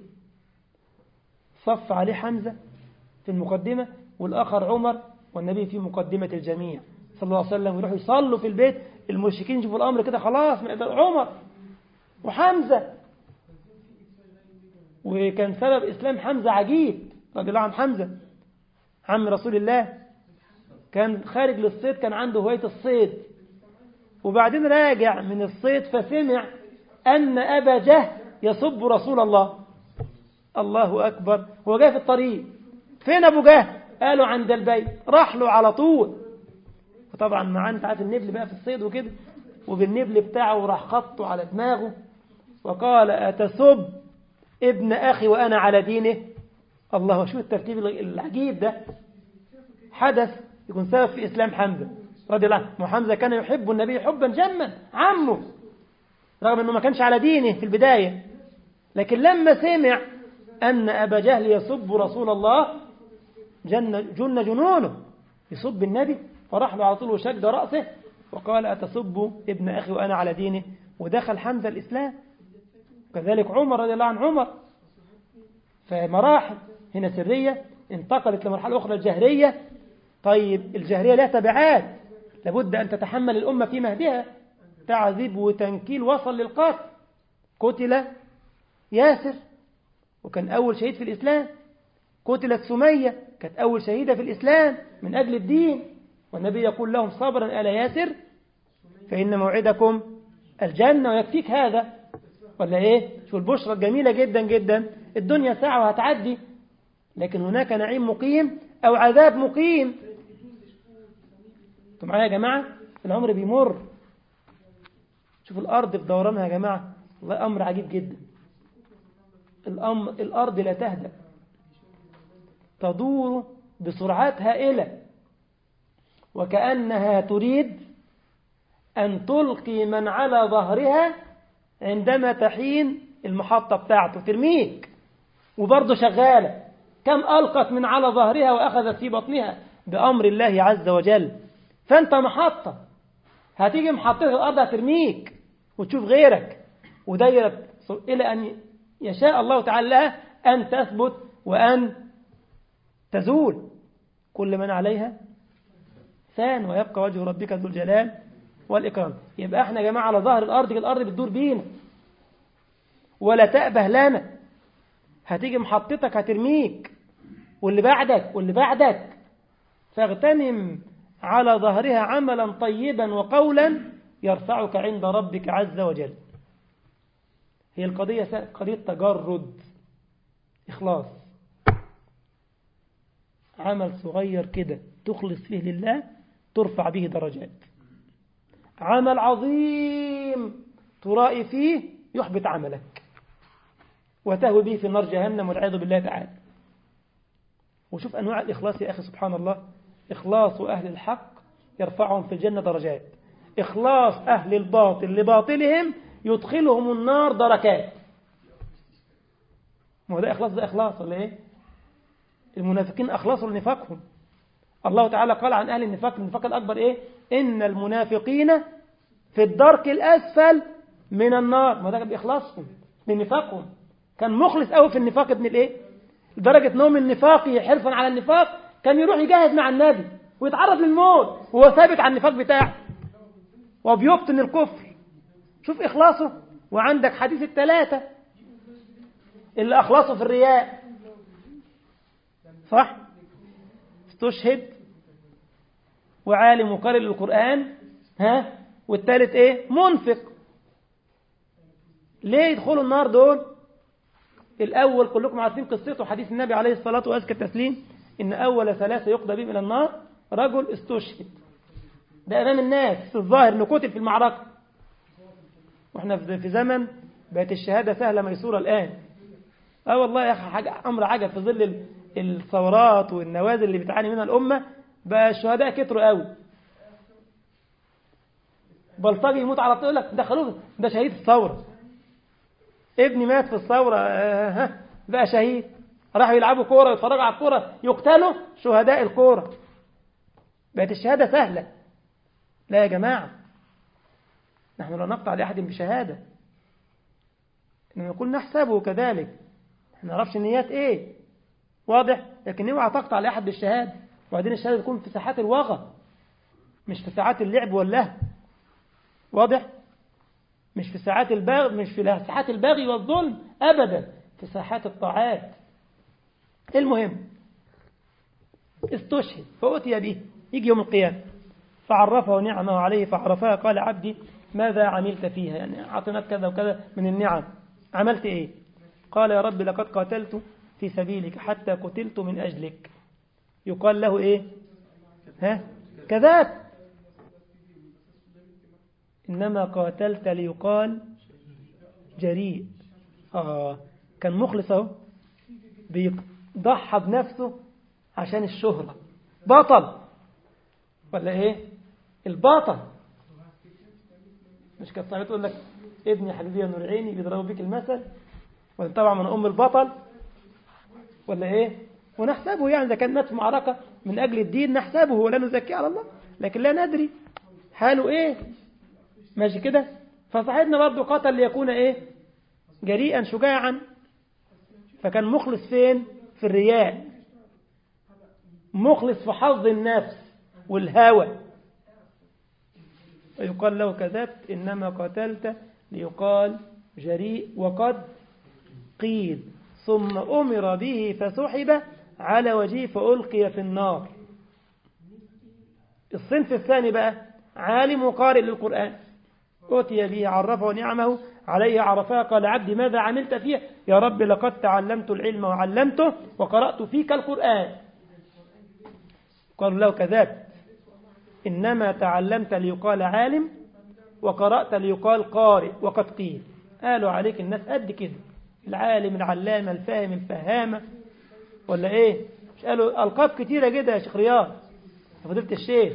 Speaker 1: صف عليه حمزة في المقدمة والآخر عمر والنبي في مقدمة الجميع صلى الله عليه وسلم ويروحوا يصلوا في البيت المشركين يشوفوا الأمر كده خلاص ما يقدر عمر وحمزة وكان سبب إسلام حمزة عجيب رضي الله عن حمزة عم رسول الله كان خارج للصيد كان عنده هواية الصيد وبعدين راجع من الصيد فسمع أن أبا جهل يصب رسول الله الله أكبر هو جاي في الطريق فين أبو جهل قالوا عند البيت راح له على طول وطبعا معاه انت عارف النبل بقى في الصيد وكده وبالنبل بتاعه راح خطه على دماغه وقال أتسب ابن أخي وأنا على دينه الله شو الترتيب العجيب ده حدث يكون سبب في إسلام حمزة رضي الله عنه حمزة كان يحب النبي حبا جما عمه رغم أنه ما كانش على دينه في البداية لكن لما سمع أن أبا جهل يسب رسول الله جن, جن جنونه يسب النبي فراح له على طول وشد رأسه وقال أتسب ابن أخي وأنا على دينه ودخل حمزة الإسلام كذلك عمر رضي الله عن عمر فمراحل هنا سرية انتقلت لمرحلة أخرى الجهرية طيب الجهرية لها تبعات لابد أن تتحمل الأمة في مهدها تعذيب وتنكيل وصل للقتل قتل ياسر وكان أول شهيد في الإسلام قتلت سمية كانت أول شهيدة في الإسلام من أجل الدين والنبي يقول لهم صبرا آل ياسر فإن موعدكم الجنة ويكفيك هذا ولا إيه شو البشرة الجميلة جدا جدا الدنيا ساعة وهتعدي لكن هناك نعيم مقيم أو عذاب مقيم انتوا معايا يا جماعة العمر بيمر شوفوا الأرض في دورانها يا جماعة والله أمر عجيب جدا الأمر الأرض لا تهدأ تدور بسرعات هائلة وكأنها تريد أن تلقي من على ظهرها عندما تحين المحطة بتاعته ترميك وبرضه شغالة كم ألقت من على ظهرها وأخذت في بطنها بأمر الله عز وجل فأنت محطة هتيجي محطة الأرض هترميك وتشوف غيرك ودايرة إلى أن يشاء الله تعالى أن تثبت وأن تزول كل من عليها فان ويبقى وجه ربك ذو الجلال والإكرام يبقى احنا يا جماعة على ظهر الأرض الأرض بتدور بينا ولا تأبه لنا هتيجي محطتك هترميك واللي بعدك واللي بعدك فاغتنم على ظهرها عملا طيبا وقولا يرفعك عند ربك عز وجل هي القضية قضية تجرد إخلاص عمل صغير كده تخلص فيه لله ترفع به درجات عمل عظيم ترائي فيه يحبط عملك وتهوي به في نار جهنم والعياذ بالله تعالى وشوف أنواع الإخلاص يا أخي سبحان الله إخلاص أهل الحق يرفعهم في الجنة درجات إخلاص أهل الباطل لباطلهم يدخلهم النار دركات ما هو ده إخلاص ده إخلاص ولا إيه المنافقين أخلصوا لنفاقهم الله تعالى قال عن أهل النفاق النفاق الأكبر إيه إن المنافقين في الدرك الأسفل من النار ما ده بإخلاصهم من نفاقهم كان مخلص قوي في النفاق ابن الإيه لدرجة نوم النفاق حرصا على النفاق كان يروح يجاهد مع النبي ويتعرض للموت وهو ثابت على النفاق بتاعه وبيبطن الكفر شوف إخلاصه وعندك حديث الثلاثة اللي أخلصوا في الرياء صح استشهد وعالم وقارئ للقرآن ها والثالث ايه منفق ليه يدخلوا النار دول الأول كلكم عارفين قصته حديث النبي عليه الصلاة وأزكى التسليم إن أول ثلاثة يقضى بهم إلى النار رجل استشهد ده أمام الناس في الظاهر إنه قتل في المعركة وإحنا في زمن بقت الشهادة سهلة ميسورة الآن اه والله يا أخي حاجة أمر عجب في ظل الثورات والنوازل اللي بتعاني منها الأمة بقى الشهداء كتروا قوي بلطجي يموت على طول لك دخلوه ده شهيد الثورة ابني مات في الثورة آه بقى شهيد راحوا يلعبوا كورة ويتفرجوا على الكورة يقتلوا شهداء الكورة بقت الشهادة سهلة لا يا جماعة نحن لا نقطع لأحد بشهادة إنما نقول نحسبه كذلك ما نعرفش النيات إيه واضح لكن اوعى تقطع لأحد بالشهادة وبعدين الشهادة تكون في ساحات الوغى مش في ساعات اللعب واللهو واضح مش في ساعات البغي مش في ساحات البغي والظلم أبدا في ساحات الطاعات المهم استشهد فأتي به يجي يوم القيامة فعرفه نعمه عليه فعرفها قال عبدي ماذا عملت فيها يعني أعطيناك كذا وكذا من النعم عملت إيه قال يا رب لقد قاتلت في سبيلك حتى قتلت من أجلك يقال له إيه ها كذاب إنما قاتلت ليقال جريء آه كان مخلص اهو بيضحى بنفسه عشان الشهرة بطل ولا ايه الباطل مش كانت صاحبة تقول لك ابني حبيبي يا نور عيني بيضربوا بيك المثل وانت طبعا من ام البطل ولا ايه ونحسبه يعني اذا كان مات في معركة من اجل الدين نحسبه ولا نزكيه على الله لكن لا ندري حاله ايه ماشي كده فصاحبنا برضه قتل ليكون ايه جريئا شجاعا فكان مخلص فين في الرياء مخلص في حظ النفس والهوى ويقال له كذبت إنما قتلت ليقال جريء وقد قيل ثم أمر به فسحب على وجهه فألقي في النار الصنف الثاني بقى عالم وقارئ للقرآن أتي به عرفه نعمه عليه عرفها قال عبدي ماذا عملت فيه يا رب لقد تعلمت العلم وعلمته وقرأت فيك القرآن قالوا له كذبت إنما تعلمت ليقال عالم وقرأت ليقال قارئ وقد قيل قالوا عليك الناس قد كده العالم العلامة الفاهم الفهامة ولا ايه مش قالوا ألقاب كتيرة جدا يا شيخ رياض فضلت الشيخ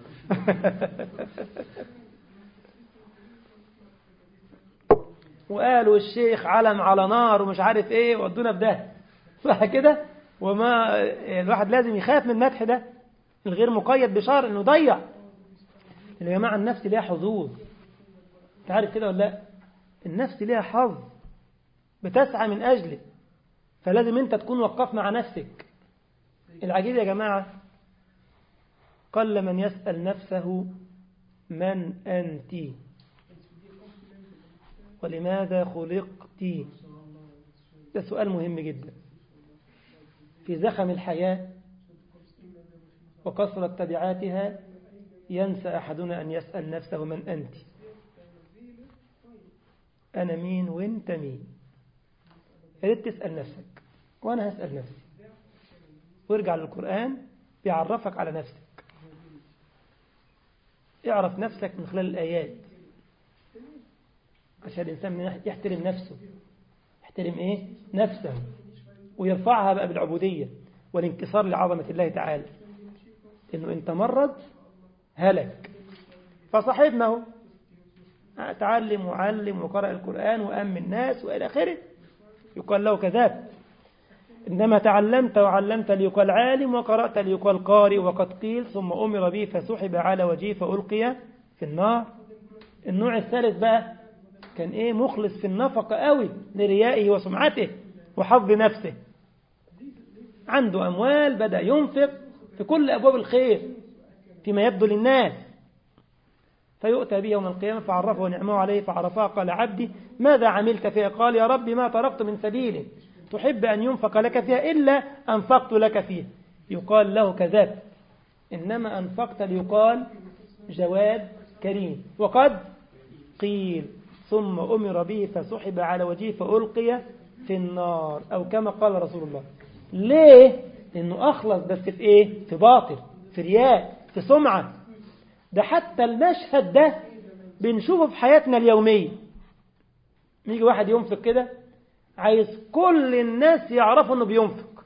Speaker 1: وقالوا الشيخ علم على نار ومش عارف ايه ودونا في ده صح كده وما الواحد لازم يخاف من المدح ده الغير مقيد بشرع انه ضيع يا جماعه النفس ليها حظوظ انت عارف كده ولا لا النفس ليها حظ بتسعى من اجله فلازم انت تكون وقف مع نفسك العجيب يا جماعه قل من يسأل نفسه من أنت ولماذا خلقت ده سؤال مهم جدا في زخم الحياة وكثرة تبعاتها ينسى أحدنا أن يسأل نفسه من أنت أنا مين وانت مين يريد تسأل نفسك وأنا هسأل نفسي وارجع للقرآن بيعرفك على نفسك اعرف نفسك من خلال الآيات عشان الإنسان يحترم نفسه يحترم إيه؟ نفسه ويرفعها بقى بالعبودية والانكسار لعظمة الله تعالى إنه إن تمرد هلك فصاحبنا هو تعلم وعلم وقرأ القرآن وأم الناس وإلى آخره يقال له كذاب إنما تعلمت وعلمت ليقال عالم وقرأت ليقال قارئ وقد قيل ثم أمر به فسحب على وجهه فألقي في النار النوع الثالث بقى كان إيه مخلص في النفقة قوي لريائه وسمعته وحظ نفسه عنده أموال بدأ ينفق في كل أبواب الخير فيما يبدو للناس فيؤتى به يوم القيامة فعرفه نعمه عليه فعرفها قال عبدي ماذا عملت فيها قال يا رب ما تركت من سبيل تحب أن ينفق لك فيها إلا أنفقت لك فيه يقال له كذبت إنما أنفقت ليقال جواد كريم وقد قيل ثم أمر به فسحب على وجهه فألقي في النار أو كما قال رسول الله ليه؟ لأنه أخلص بس في إيه؟ في باطل في رياء في سمعة ده حتى المشهد ده بنشوفه في حياتنا اليومية يجي واحد ينفق كده عايز كل الناس يعرفوا انه بينفق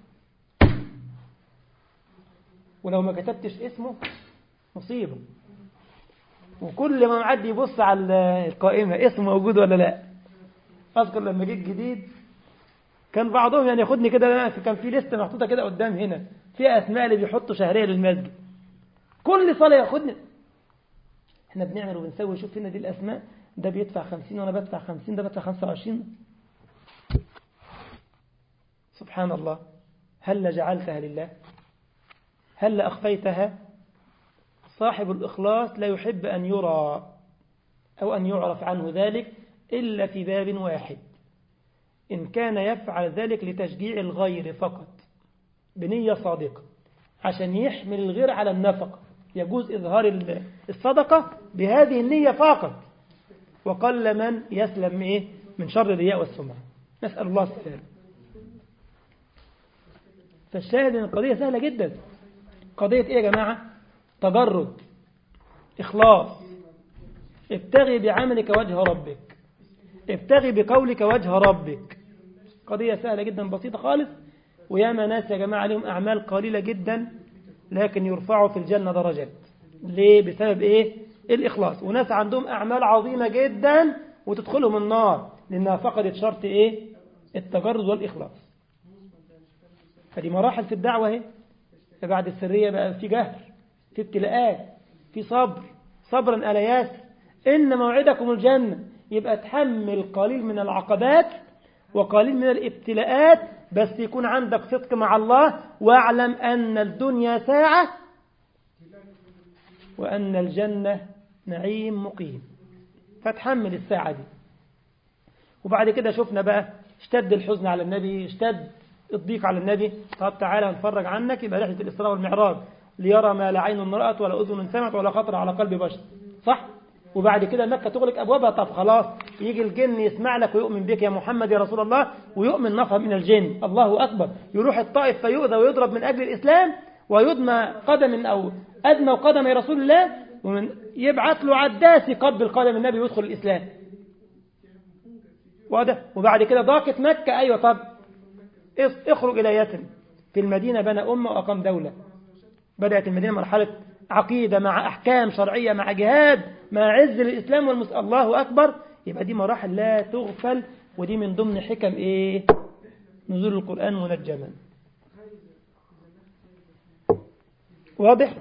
Speaker 1: ولو ما كتبتش اسمه مصيبة وكل ما معدي يبص على القائمة اسمه موجود ولا لا أذكر لما جيت جديد كان بعضهم يعني ياخدني كده كان في لسته محطوطة كده قدام هنا فيها أسماء اللي بيحطوا شهرية للمسجد كل صلاة ياخدني احنا بنعمل وبنسوي شوف هنا دي الأسماء ده بيدفع خمسين وأنا بدفع خمسين ده بدفع خمسة وعشرين سبحان الله هل جعلتها لله هل أخفيتها صاحب الإخلاص لا يحب أن يرى أو أن يعرف عنه ذلك إلا في باب واحد إن كان يفعل ذلك لتشجيع الغير فقط بنية صادقة عشان يحمل الغير على النفقة يجوز إظهار الصدقة بهذه النية فقط وقل من يسلم إيه من شر الرياء والسمعة نسأل الله السلام فالشاهد ان القضية سهلة جدا قضية ايه يا جماعة تجرد إخلاص ابتغي بعملك وجه ربك ابتغي بقولك وجه ربك قضية سهلة جدا بسيطة خالص وياما ناس يا جماعة لهم أعمال قليلة جدا لكن يرفعوا في الجنة درجات ليه بسبب ايه الإخلاص وناس عندهم أعمال عظيمة جدا وتدخلهم النار لأنها فقدت شرط ايه التجرد والإخلاص فدي مراحل في الدعوة اهي فبعد السرية بقى في جهر في ابتلاءات في صبر صبرا ألا ياسر إن موعدكم الجنة يبقى تحمل قليل من العقبات وقليل من الابتلاءات بس يكون عندك صدق مع الله واعلم أن الدنيا ساعة وأن الجنة نعيم مقيم فتحمل الساعة دي وبعد كده شفنا بقى اشتد الحزن على النبي اشتد الضيق على النبي طب تعالى نتفرج عنك يبقى رحلة الإسراء والمعراج ليرى ما لا عين رأت ولا أذن سمعت ولا خطر على قلب بشر صح وبعد كده مكة تغلق أبوابها طب خلاص يجي الجن يسمع لك ويؤمن بك يا محمد يا رسول الله ويؤمن نفر من الجن الله أكبر يروح الطائف فيؤذى ويضرب من أجل الإسلام ويدمى قدم أو أدمى قدم رسول الله ومن يبعث له عداس يقبل قدم النبي ويدخل الإسلام واضح وبعد كده ضاقت مكة أيوة طب اخرج إلى يثرب في المدينة بنى أمة وأقام دولة بدأت المدينة مرحلة عقيدة مع أحكام شرعية مع جهاد مع عز للإسلام والمس الله أكبر يبقى دي مراحل لا تغفل ودي من ضمن حكم إيه نزول القرآن منجما واضح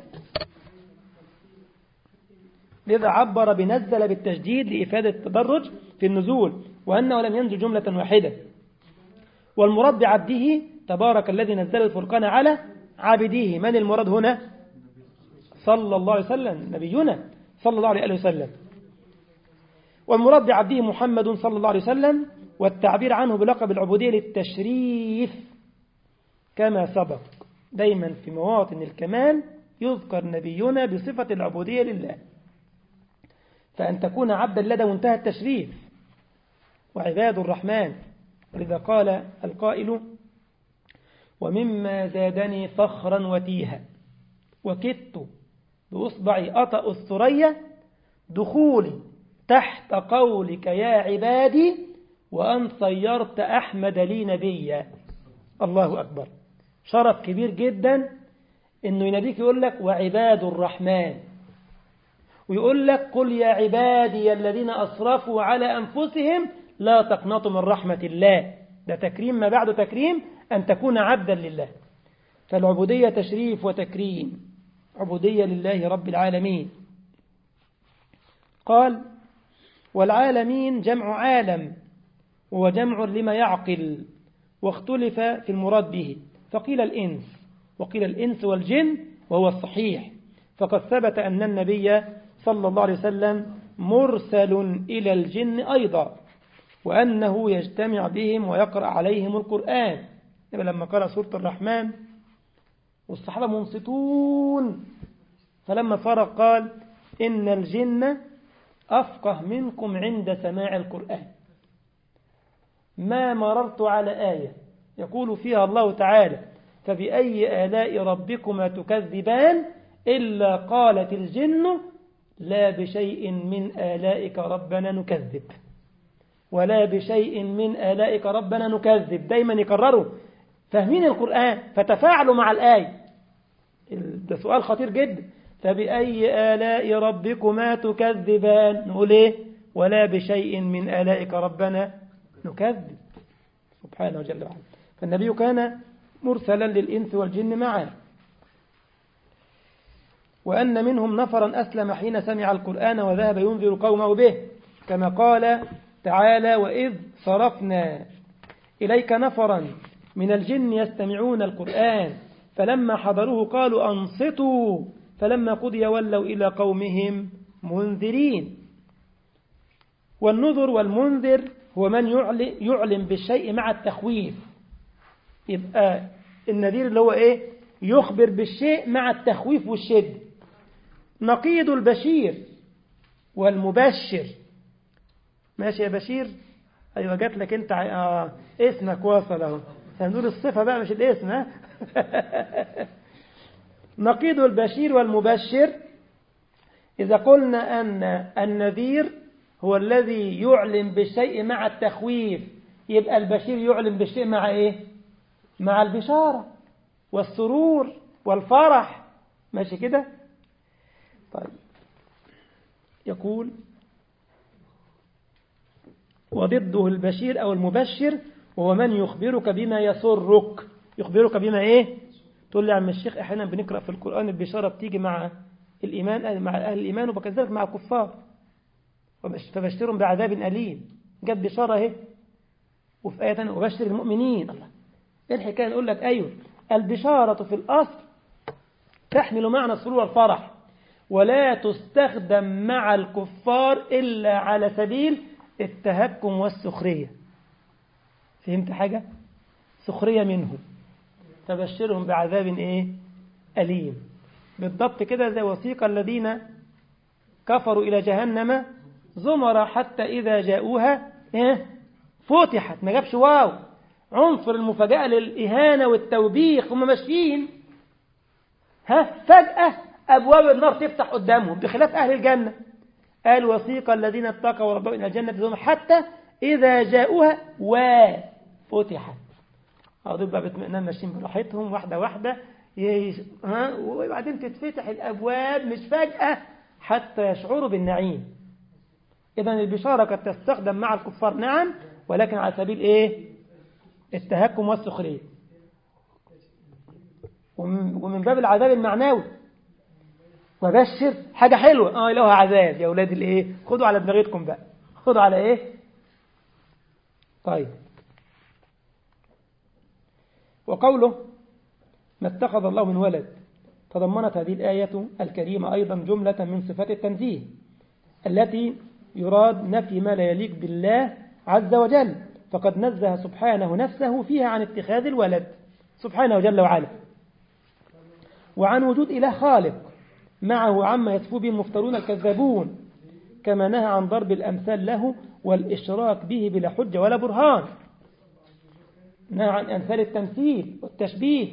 Speaker 1: لذا عبر بنزل بالتجديد لإفادة التدرج في النزول وأنه لم ينزل جملة واحدة والمراد بعبده تبارك الذي نزل الفرقان على عبده من المراد هنا صلى الله عليه وسلم نبينا صلى الله عليه وسلم والمراد بعبده محمد صلى الله عليه وسلم والتعبير عنه بلقب العبودية للتشريف كما سبق دايما في مواطن الكمال يذكر نبينا بصفة العبودية لله فأن تكون عبدا لدى منتهى التشريف وعباد الرحمن ولذا قال القائل ومما زادني فخرا وتيها وكدت بأصبعي أطأ الثريا دخولي تحت قولك يا عبادي وأن صيرت أحمد لي نبيا الله أكبر شرف كبير جدا انه يناديك يقول لك وعباد الرحمن ويقول لك قل يا عبادي الذين أسرفوا على أنفسهم لا تقنطوا من رحمة الله ده تكريم ما بعد تكريم أن تكون عبدا لله فالعبودية تشريف وتكريم عبودية لله رب العالمين قال والعالمين جمع عالم وهو جمع لما يعقل واختلف في المراد به فقيل الإنس وقيل الإنس والجن وهو الصحيح فقد ثبت أن النبي صلى الله عليه وسلم مرسل إلى الجن أيضا وأنه يجتمع بهم ويقرأ عليهم القرآن لما قرأ سورة الرحمن والصحابة منصتون فلما فرغ قال إن الجن أفقه منكم عند سماع القرآن ما مررت على آية يقول فيها الله تعالى فبأي آلاء ربكما تكذبان إلا قالت الجن لا بشيء من آلائك ربنا نكذب ولا بشيء من آلائك ربنا نكذب دايما يكرروا فاهمين القرآن فتفاعلوا مع الآية ده سؤال خطير جدا فبأي آلاء ربكما تكذبان نقول إيه ولا بشيء من آلائك ربنا نكذب سبحانه جل وعلا فالنبي كان مرسلا للإنس والجن معا وأن منهم نفرا أسلم حين سمع القرآن وذهب ينذر قومه به كما قال تعالى وإذ صرفنا إليك نفرا من الجن يستمعون القرآن فلما حضروه قالوا أنصتوا فلما قضي ولوا إلى قومهم منذرين والنذر والمنذر هو من يعلم بالشيء مع التخويف يبقى النذير اللي هو إيه يخبر بالشيء مع التخويف والشد نقيض البشير والمبشر ماشي يا بشير أيوة جات لك أنت آه اسمك واصل أهو هنقول الصفة بقى مش الاسم ها نقيض البشير والمبشر إذا قلنا أن النذير هو الذي يعلم بالشيء مع التخويف يبقى البشير يعلم بالشيء مع إيه مع البشارة والسرور والفرح ماشي كده طيب يقول وضده البشير أو المبشر وهو من يخبرك بما يسرك يخبرك بما إيه تقول لي يا عم الشيخ احيانا بنقرأ في القرآن البشارة بتيجي مع الإيمان مع أهل الإيمان وكذلك مع الكفار فبشرهم بعذاب أليم جت بشارة اهي وفي آية ثانيه وبشر المؤمنين الله ايه الحكاية نقول لك أيوه البشارة في الأصل تحمل معنى السرور والفرح ولا تستخدم مع الكفار إلا على سبيل التهكم والسخرية فهمت حاجة؟ سخرية منه فبشرهم بعذاب إيه؟ أليم بالضبط كده زي وثيق الذين كفروا إلى جهنم زمر حتى إذا جاءوها إيه؟ فتحت ما جابش واو عنصر المفاجأة للإهانة والتوبيخ هم ماشيين ها فجأة أبواب النار تفتح قدامهم بخلاف أهل الجنة قال وثيق الذين اتقوا ربهم إلى الجنة زمر حتى إذا جاءوها وفتحت أقول بقى باطمئنان ماشيين براحتهم واحدة واحدة يش... ها وبعدين تتفتح الأبواب مش فجأة حتى يشعروا بالنعيم إذا البشارة قد تستخدم مع الكفار نعم ولكن على سبيل إيه التهكم والسخرية ومن باب العذاب المعنوي وبشر حاجة حلوة اه لها عذاب يا أولاد الإيه خدوا على دماغتكم بقى خدوا على إيه طيب وقوله ما اتخذ الله من ولد تضمنت هذه الآية الكريمة أيضا جملة من صفات التنزيه التي يراد نفي ما لا يليق بالله عز وجل فقد نزه سبحانه نفسه فيها عن اتخاذ الولد سبحانه جل وعلا وعن وجود إله خالق معه عما يسفو به المفترون الكذابون كما نهى عن ضرب الأمثال له والإشراك به بلا حجة ولا برهان نهى عن أمثال التمثيل والتشبيه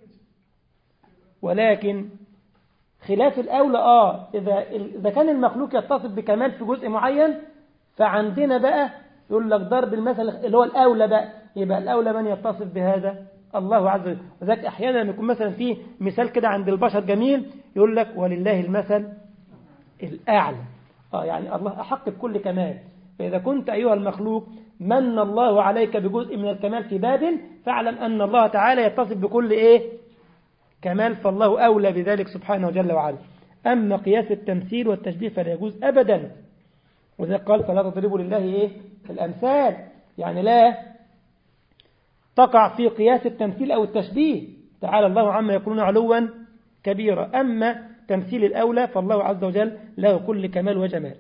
Speaker 1: ولكن خلاف الأولى آه إذا, إذا كان المخلوق يتصف بكمال في جزء معين فعندنا بقى يقول لك ضرب المثل اللي هو الأولى بقى يبقى الأولى من يتصف بهذا الله عز وجل وذلك أحيانا لما يكون مثلا في مثال كده عند البشر جميل يقول لك ولله المثل الأعلى آه يعني الله أحق بكل كمال فإذا كنت أيها المخلوق من الله عليك بجزء من الكمال في باب فاعلم أن الله تعالى يتصف بكل إيه كمال فالله أولى بذلك سبحانه جل وعلا أما قياس التمثيل والتشبيه فلا يجوز أبدا وذلك قال فلا تضربوا لله إيه الأمثال يعني لا تقع في قياس التمثيل أو التشبيه تعالى الله عما يقولون علوا كبيرا أما تمثيل الأولى فالله عز وجل له كل كمال وجمال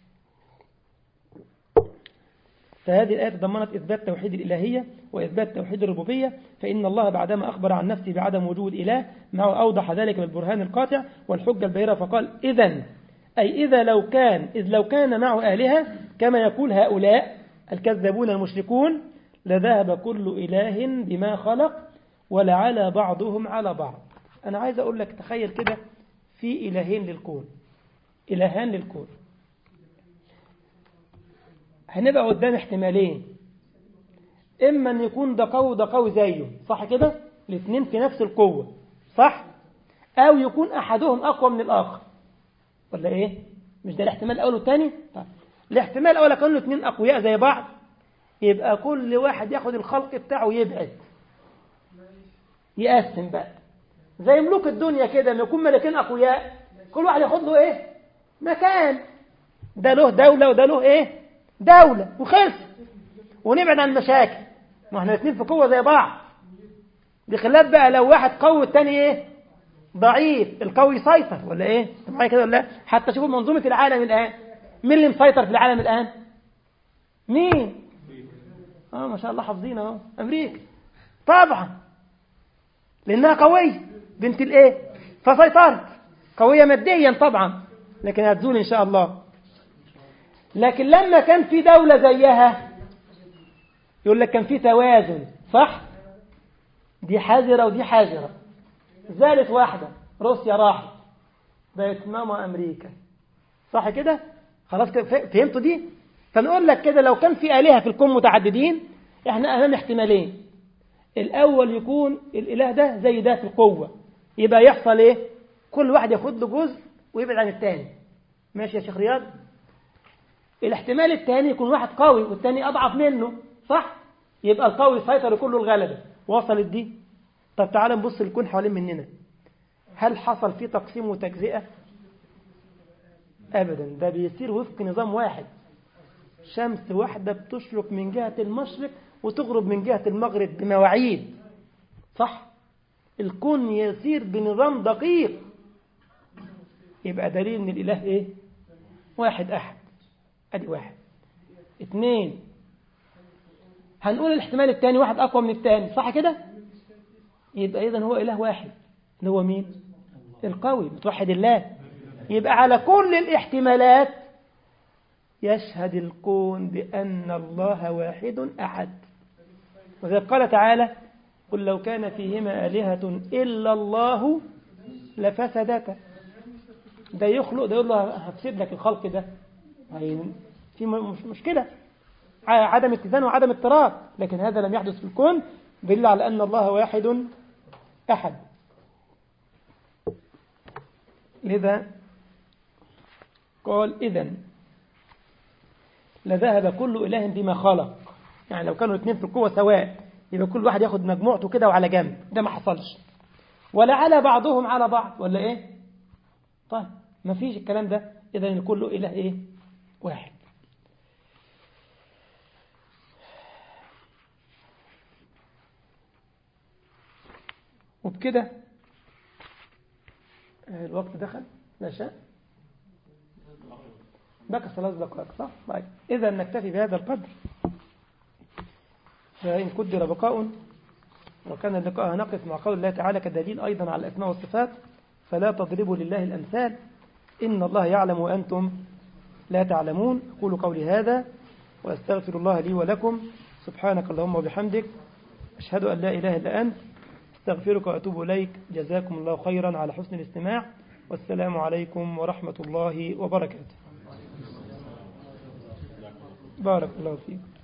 Speaker 1: فهذه الآية تضمنت إثبات توحيد الإلهية وإثبات توحيد الربوبية فإن الله بعدما أخبر عن نفسه بعدم وجود إله معه أوضح ذلك بالبرهان القاطع والحجة البيرة فقال إذا أي إذا لو كان إذ لو كان معه آلهة كما يقول هؤلاء الكذابون المشركون لذهب كل إله بما خلق ولعلى بعضهم على بعض أنا عايز أقول لك تخيل كده في إلهين للكون إلهان للكون هنبقى قدام احتمالين إما أن يكون ده قوي ده قوي زيه صح كده الاثنين في نفس القوة صح أو يكون أحدهم أقوى من الآخر ولا إيه مش ده الاحتمال الأول والثاني طيب. الاحتمال الأول كانوا الاثنين أقوياء زي بعض يبقى كل واحد ياخد الخلق بتاعه ويبعد يقسم بقى زي ملوك الدنيا كده لما يكون ملكين أقوياء كل واحد ياخد له إيه مكان ده له دولة وده له إيه دولة وخلص ونبعد عن المشاكل ما احنا الاثنين في قوة زي بعض بخلاف بقى لو واحد قوي والتاني ايه ضعيف القوي يسيطر ولا ايه انت معايا كده ولا لا حتى شوفوا منظومة العالم الآن مين اللي مسيطر في العالم الآن مين اه ما شاء الله حافظين اهو امريكا طبعا لانها قوية بنت الايه فسيطرت قوية ماديا طبعا لكن هتزول ان شاء الله لكن لما كان في دولة زيها يقول لك كان في توازن صح دي حذرة ودي حذرة زالت واحدة روسيا راحت بقت ماما أمريكا صح كده خلاص كده فهمتوا دي فنقول لك كده لو كان في آلهة في الكون متعددين احنا أمام احتمالين الأول يكون الإله ده زي ده في القوة يبقى يحصل ايه كل واحد ياخد له جزء ويبعد عن الثاني ماشي يا شيخ رياض الاحتمال الثاني يكون واحد قوي والثاني أضعف منه صح يبقى القوي يسيطر كله الغلبة وصلت دي طب تعال نبص الكون حوالين مننا هل حصل فيه تقسيم وتجزئة أبدا ده بيصير وفق نظام واحد شمس واحدة بتشرق من جهة المشرق وتغرب من جهة المغرب بمواعيد صح الكون يسير بنظام دقيق يبقى دليل ان الاله ايه واحد احد ادي واحد اثنين هنقول الاحتمال الثاني واحد اقوى من الثاني صح كده يبقى اذا هو اله واحد اللي هو مين القوي متوحد الله يبقى على كل الاحتمالات يشهد الكون بأن الله واحد أحد وذلك قال تعالى قل لو كان فيهما آلهة إلا الله لفسدتا ده يخلق ده يقول له هفسد لك الخلق ده في مشكلة عدم اتزان وعدم اضطراب لكن هذا لم يحدث في الكون دليل على أن الله واحد أحد لذا قال إذن لذهب كل إله بما خلق يعني لو كانوا الاثنين في القوة سواء يبقى كل واحد ياخد مجموعته كده وعلى جنب ده ما حصلش ولا على بعضهم على بعض ولا ايه طيب ما فيش الكلام ده اذا كل اله ايه واحد وبكده الوقت دخل لا شاء بقى ثلاث دقائق صح؟ طيب إذا نكتفي بهذا القدر فإن قدر بقاء وكان اللقاء نقف مع قول الله تعالى كدليل أيضا على الأسماء والصفات فلا تضربوا لله الأمثال إن الله يعلم وأنتم لا تعلمون أقول قولي هذا وأستغفر الله لي ولكم سبحانك اللهم وبحمدك أشهد أن لا إله إلا أنت استغفرك وأتوب إليك جزاكم الله خيرا على حسن الاستماع والسلام عليكم ورحمة الله وبركاته بارك الله فيك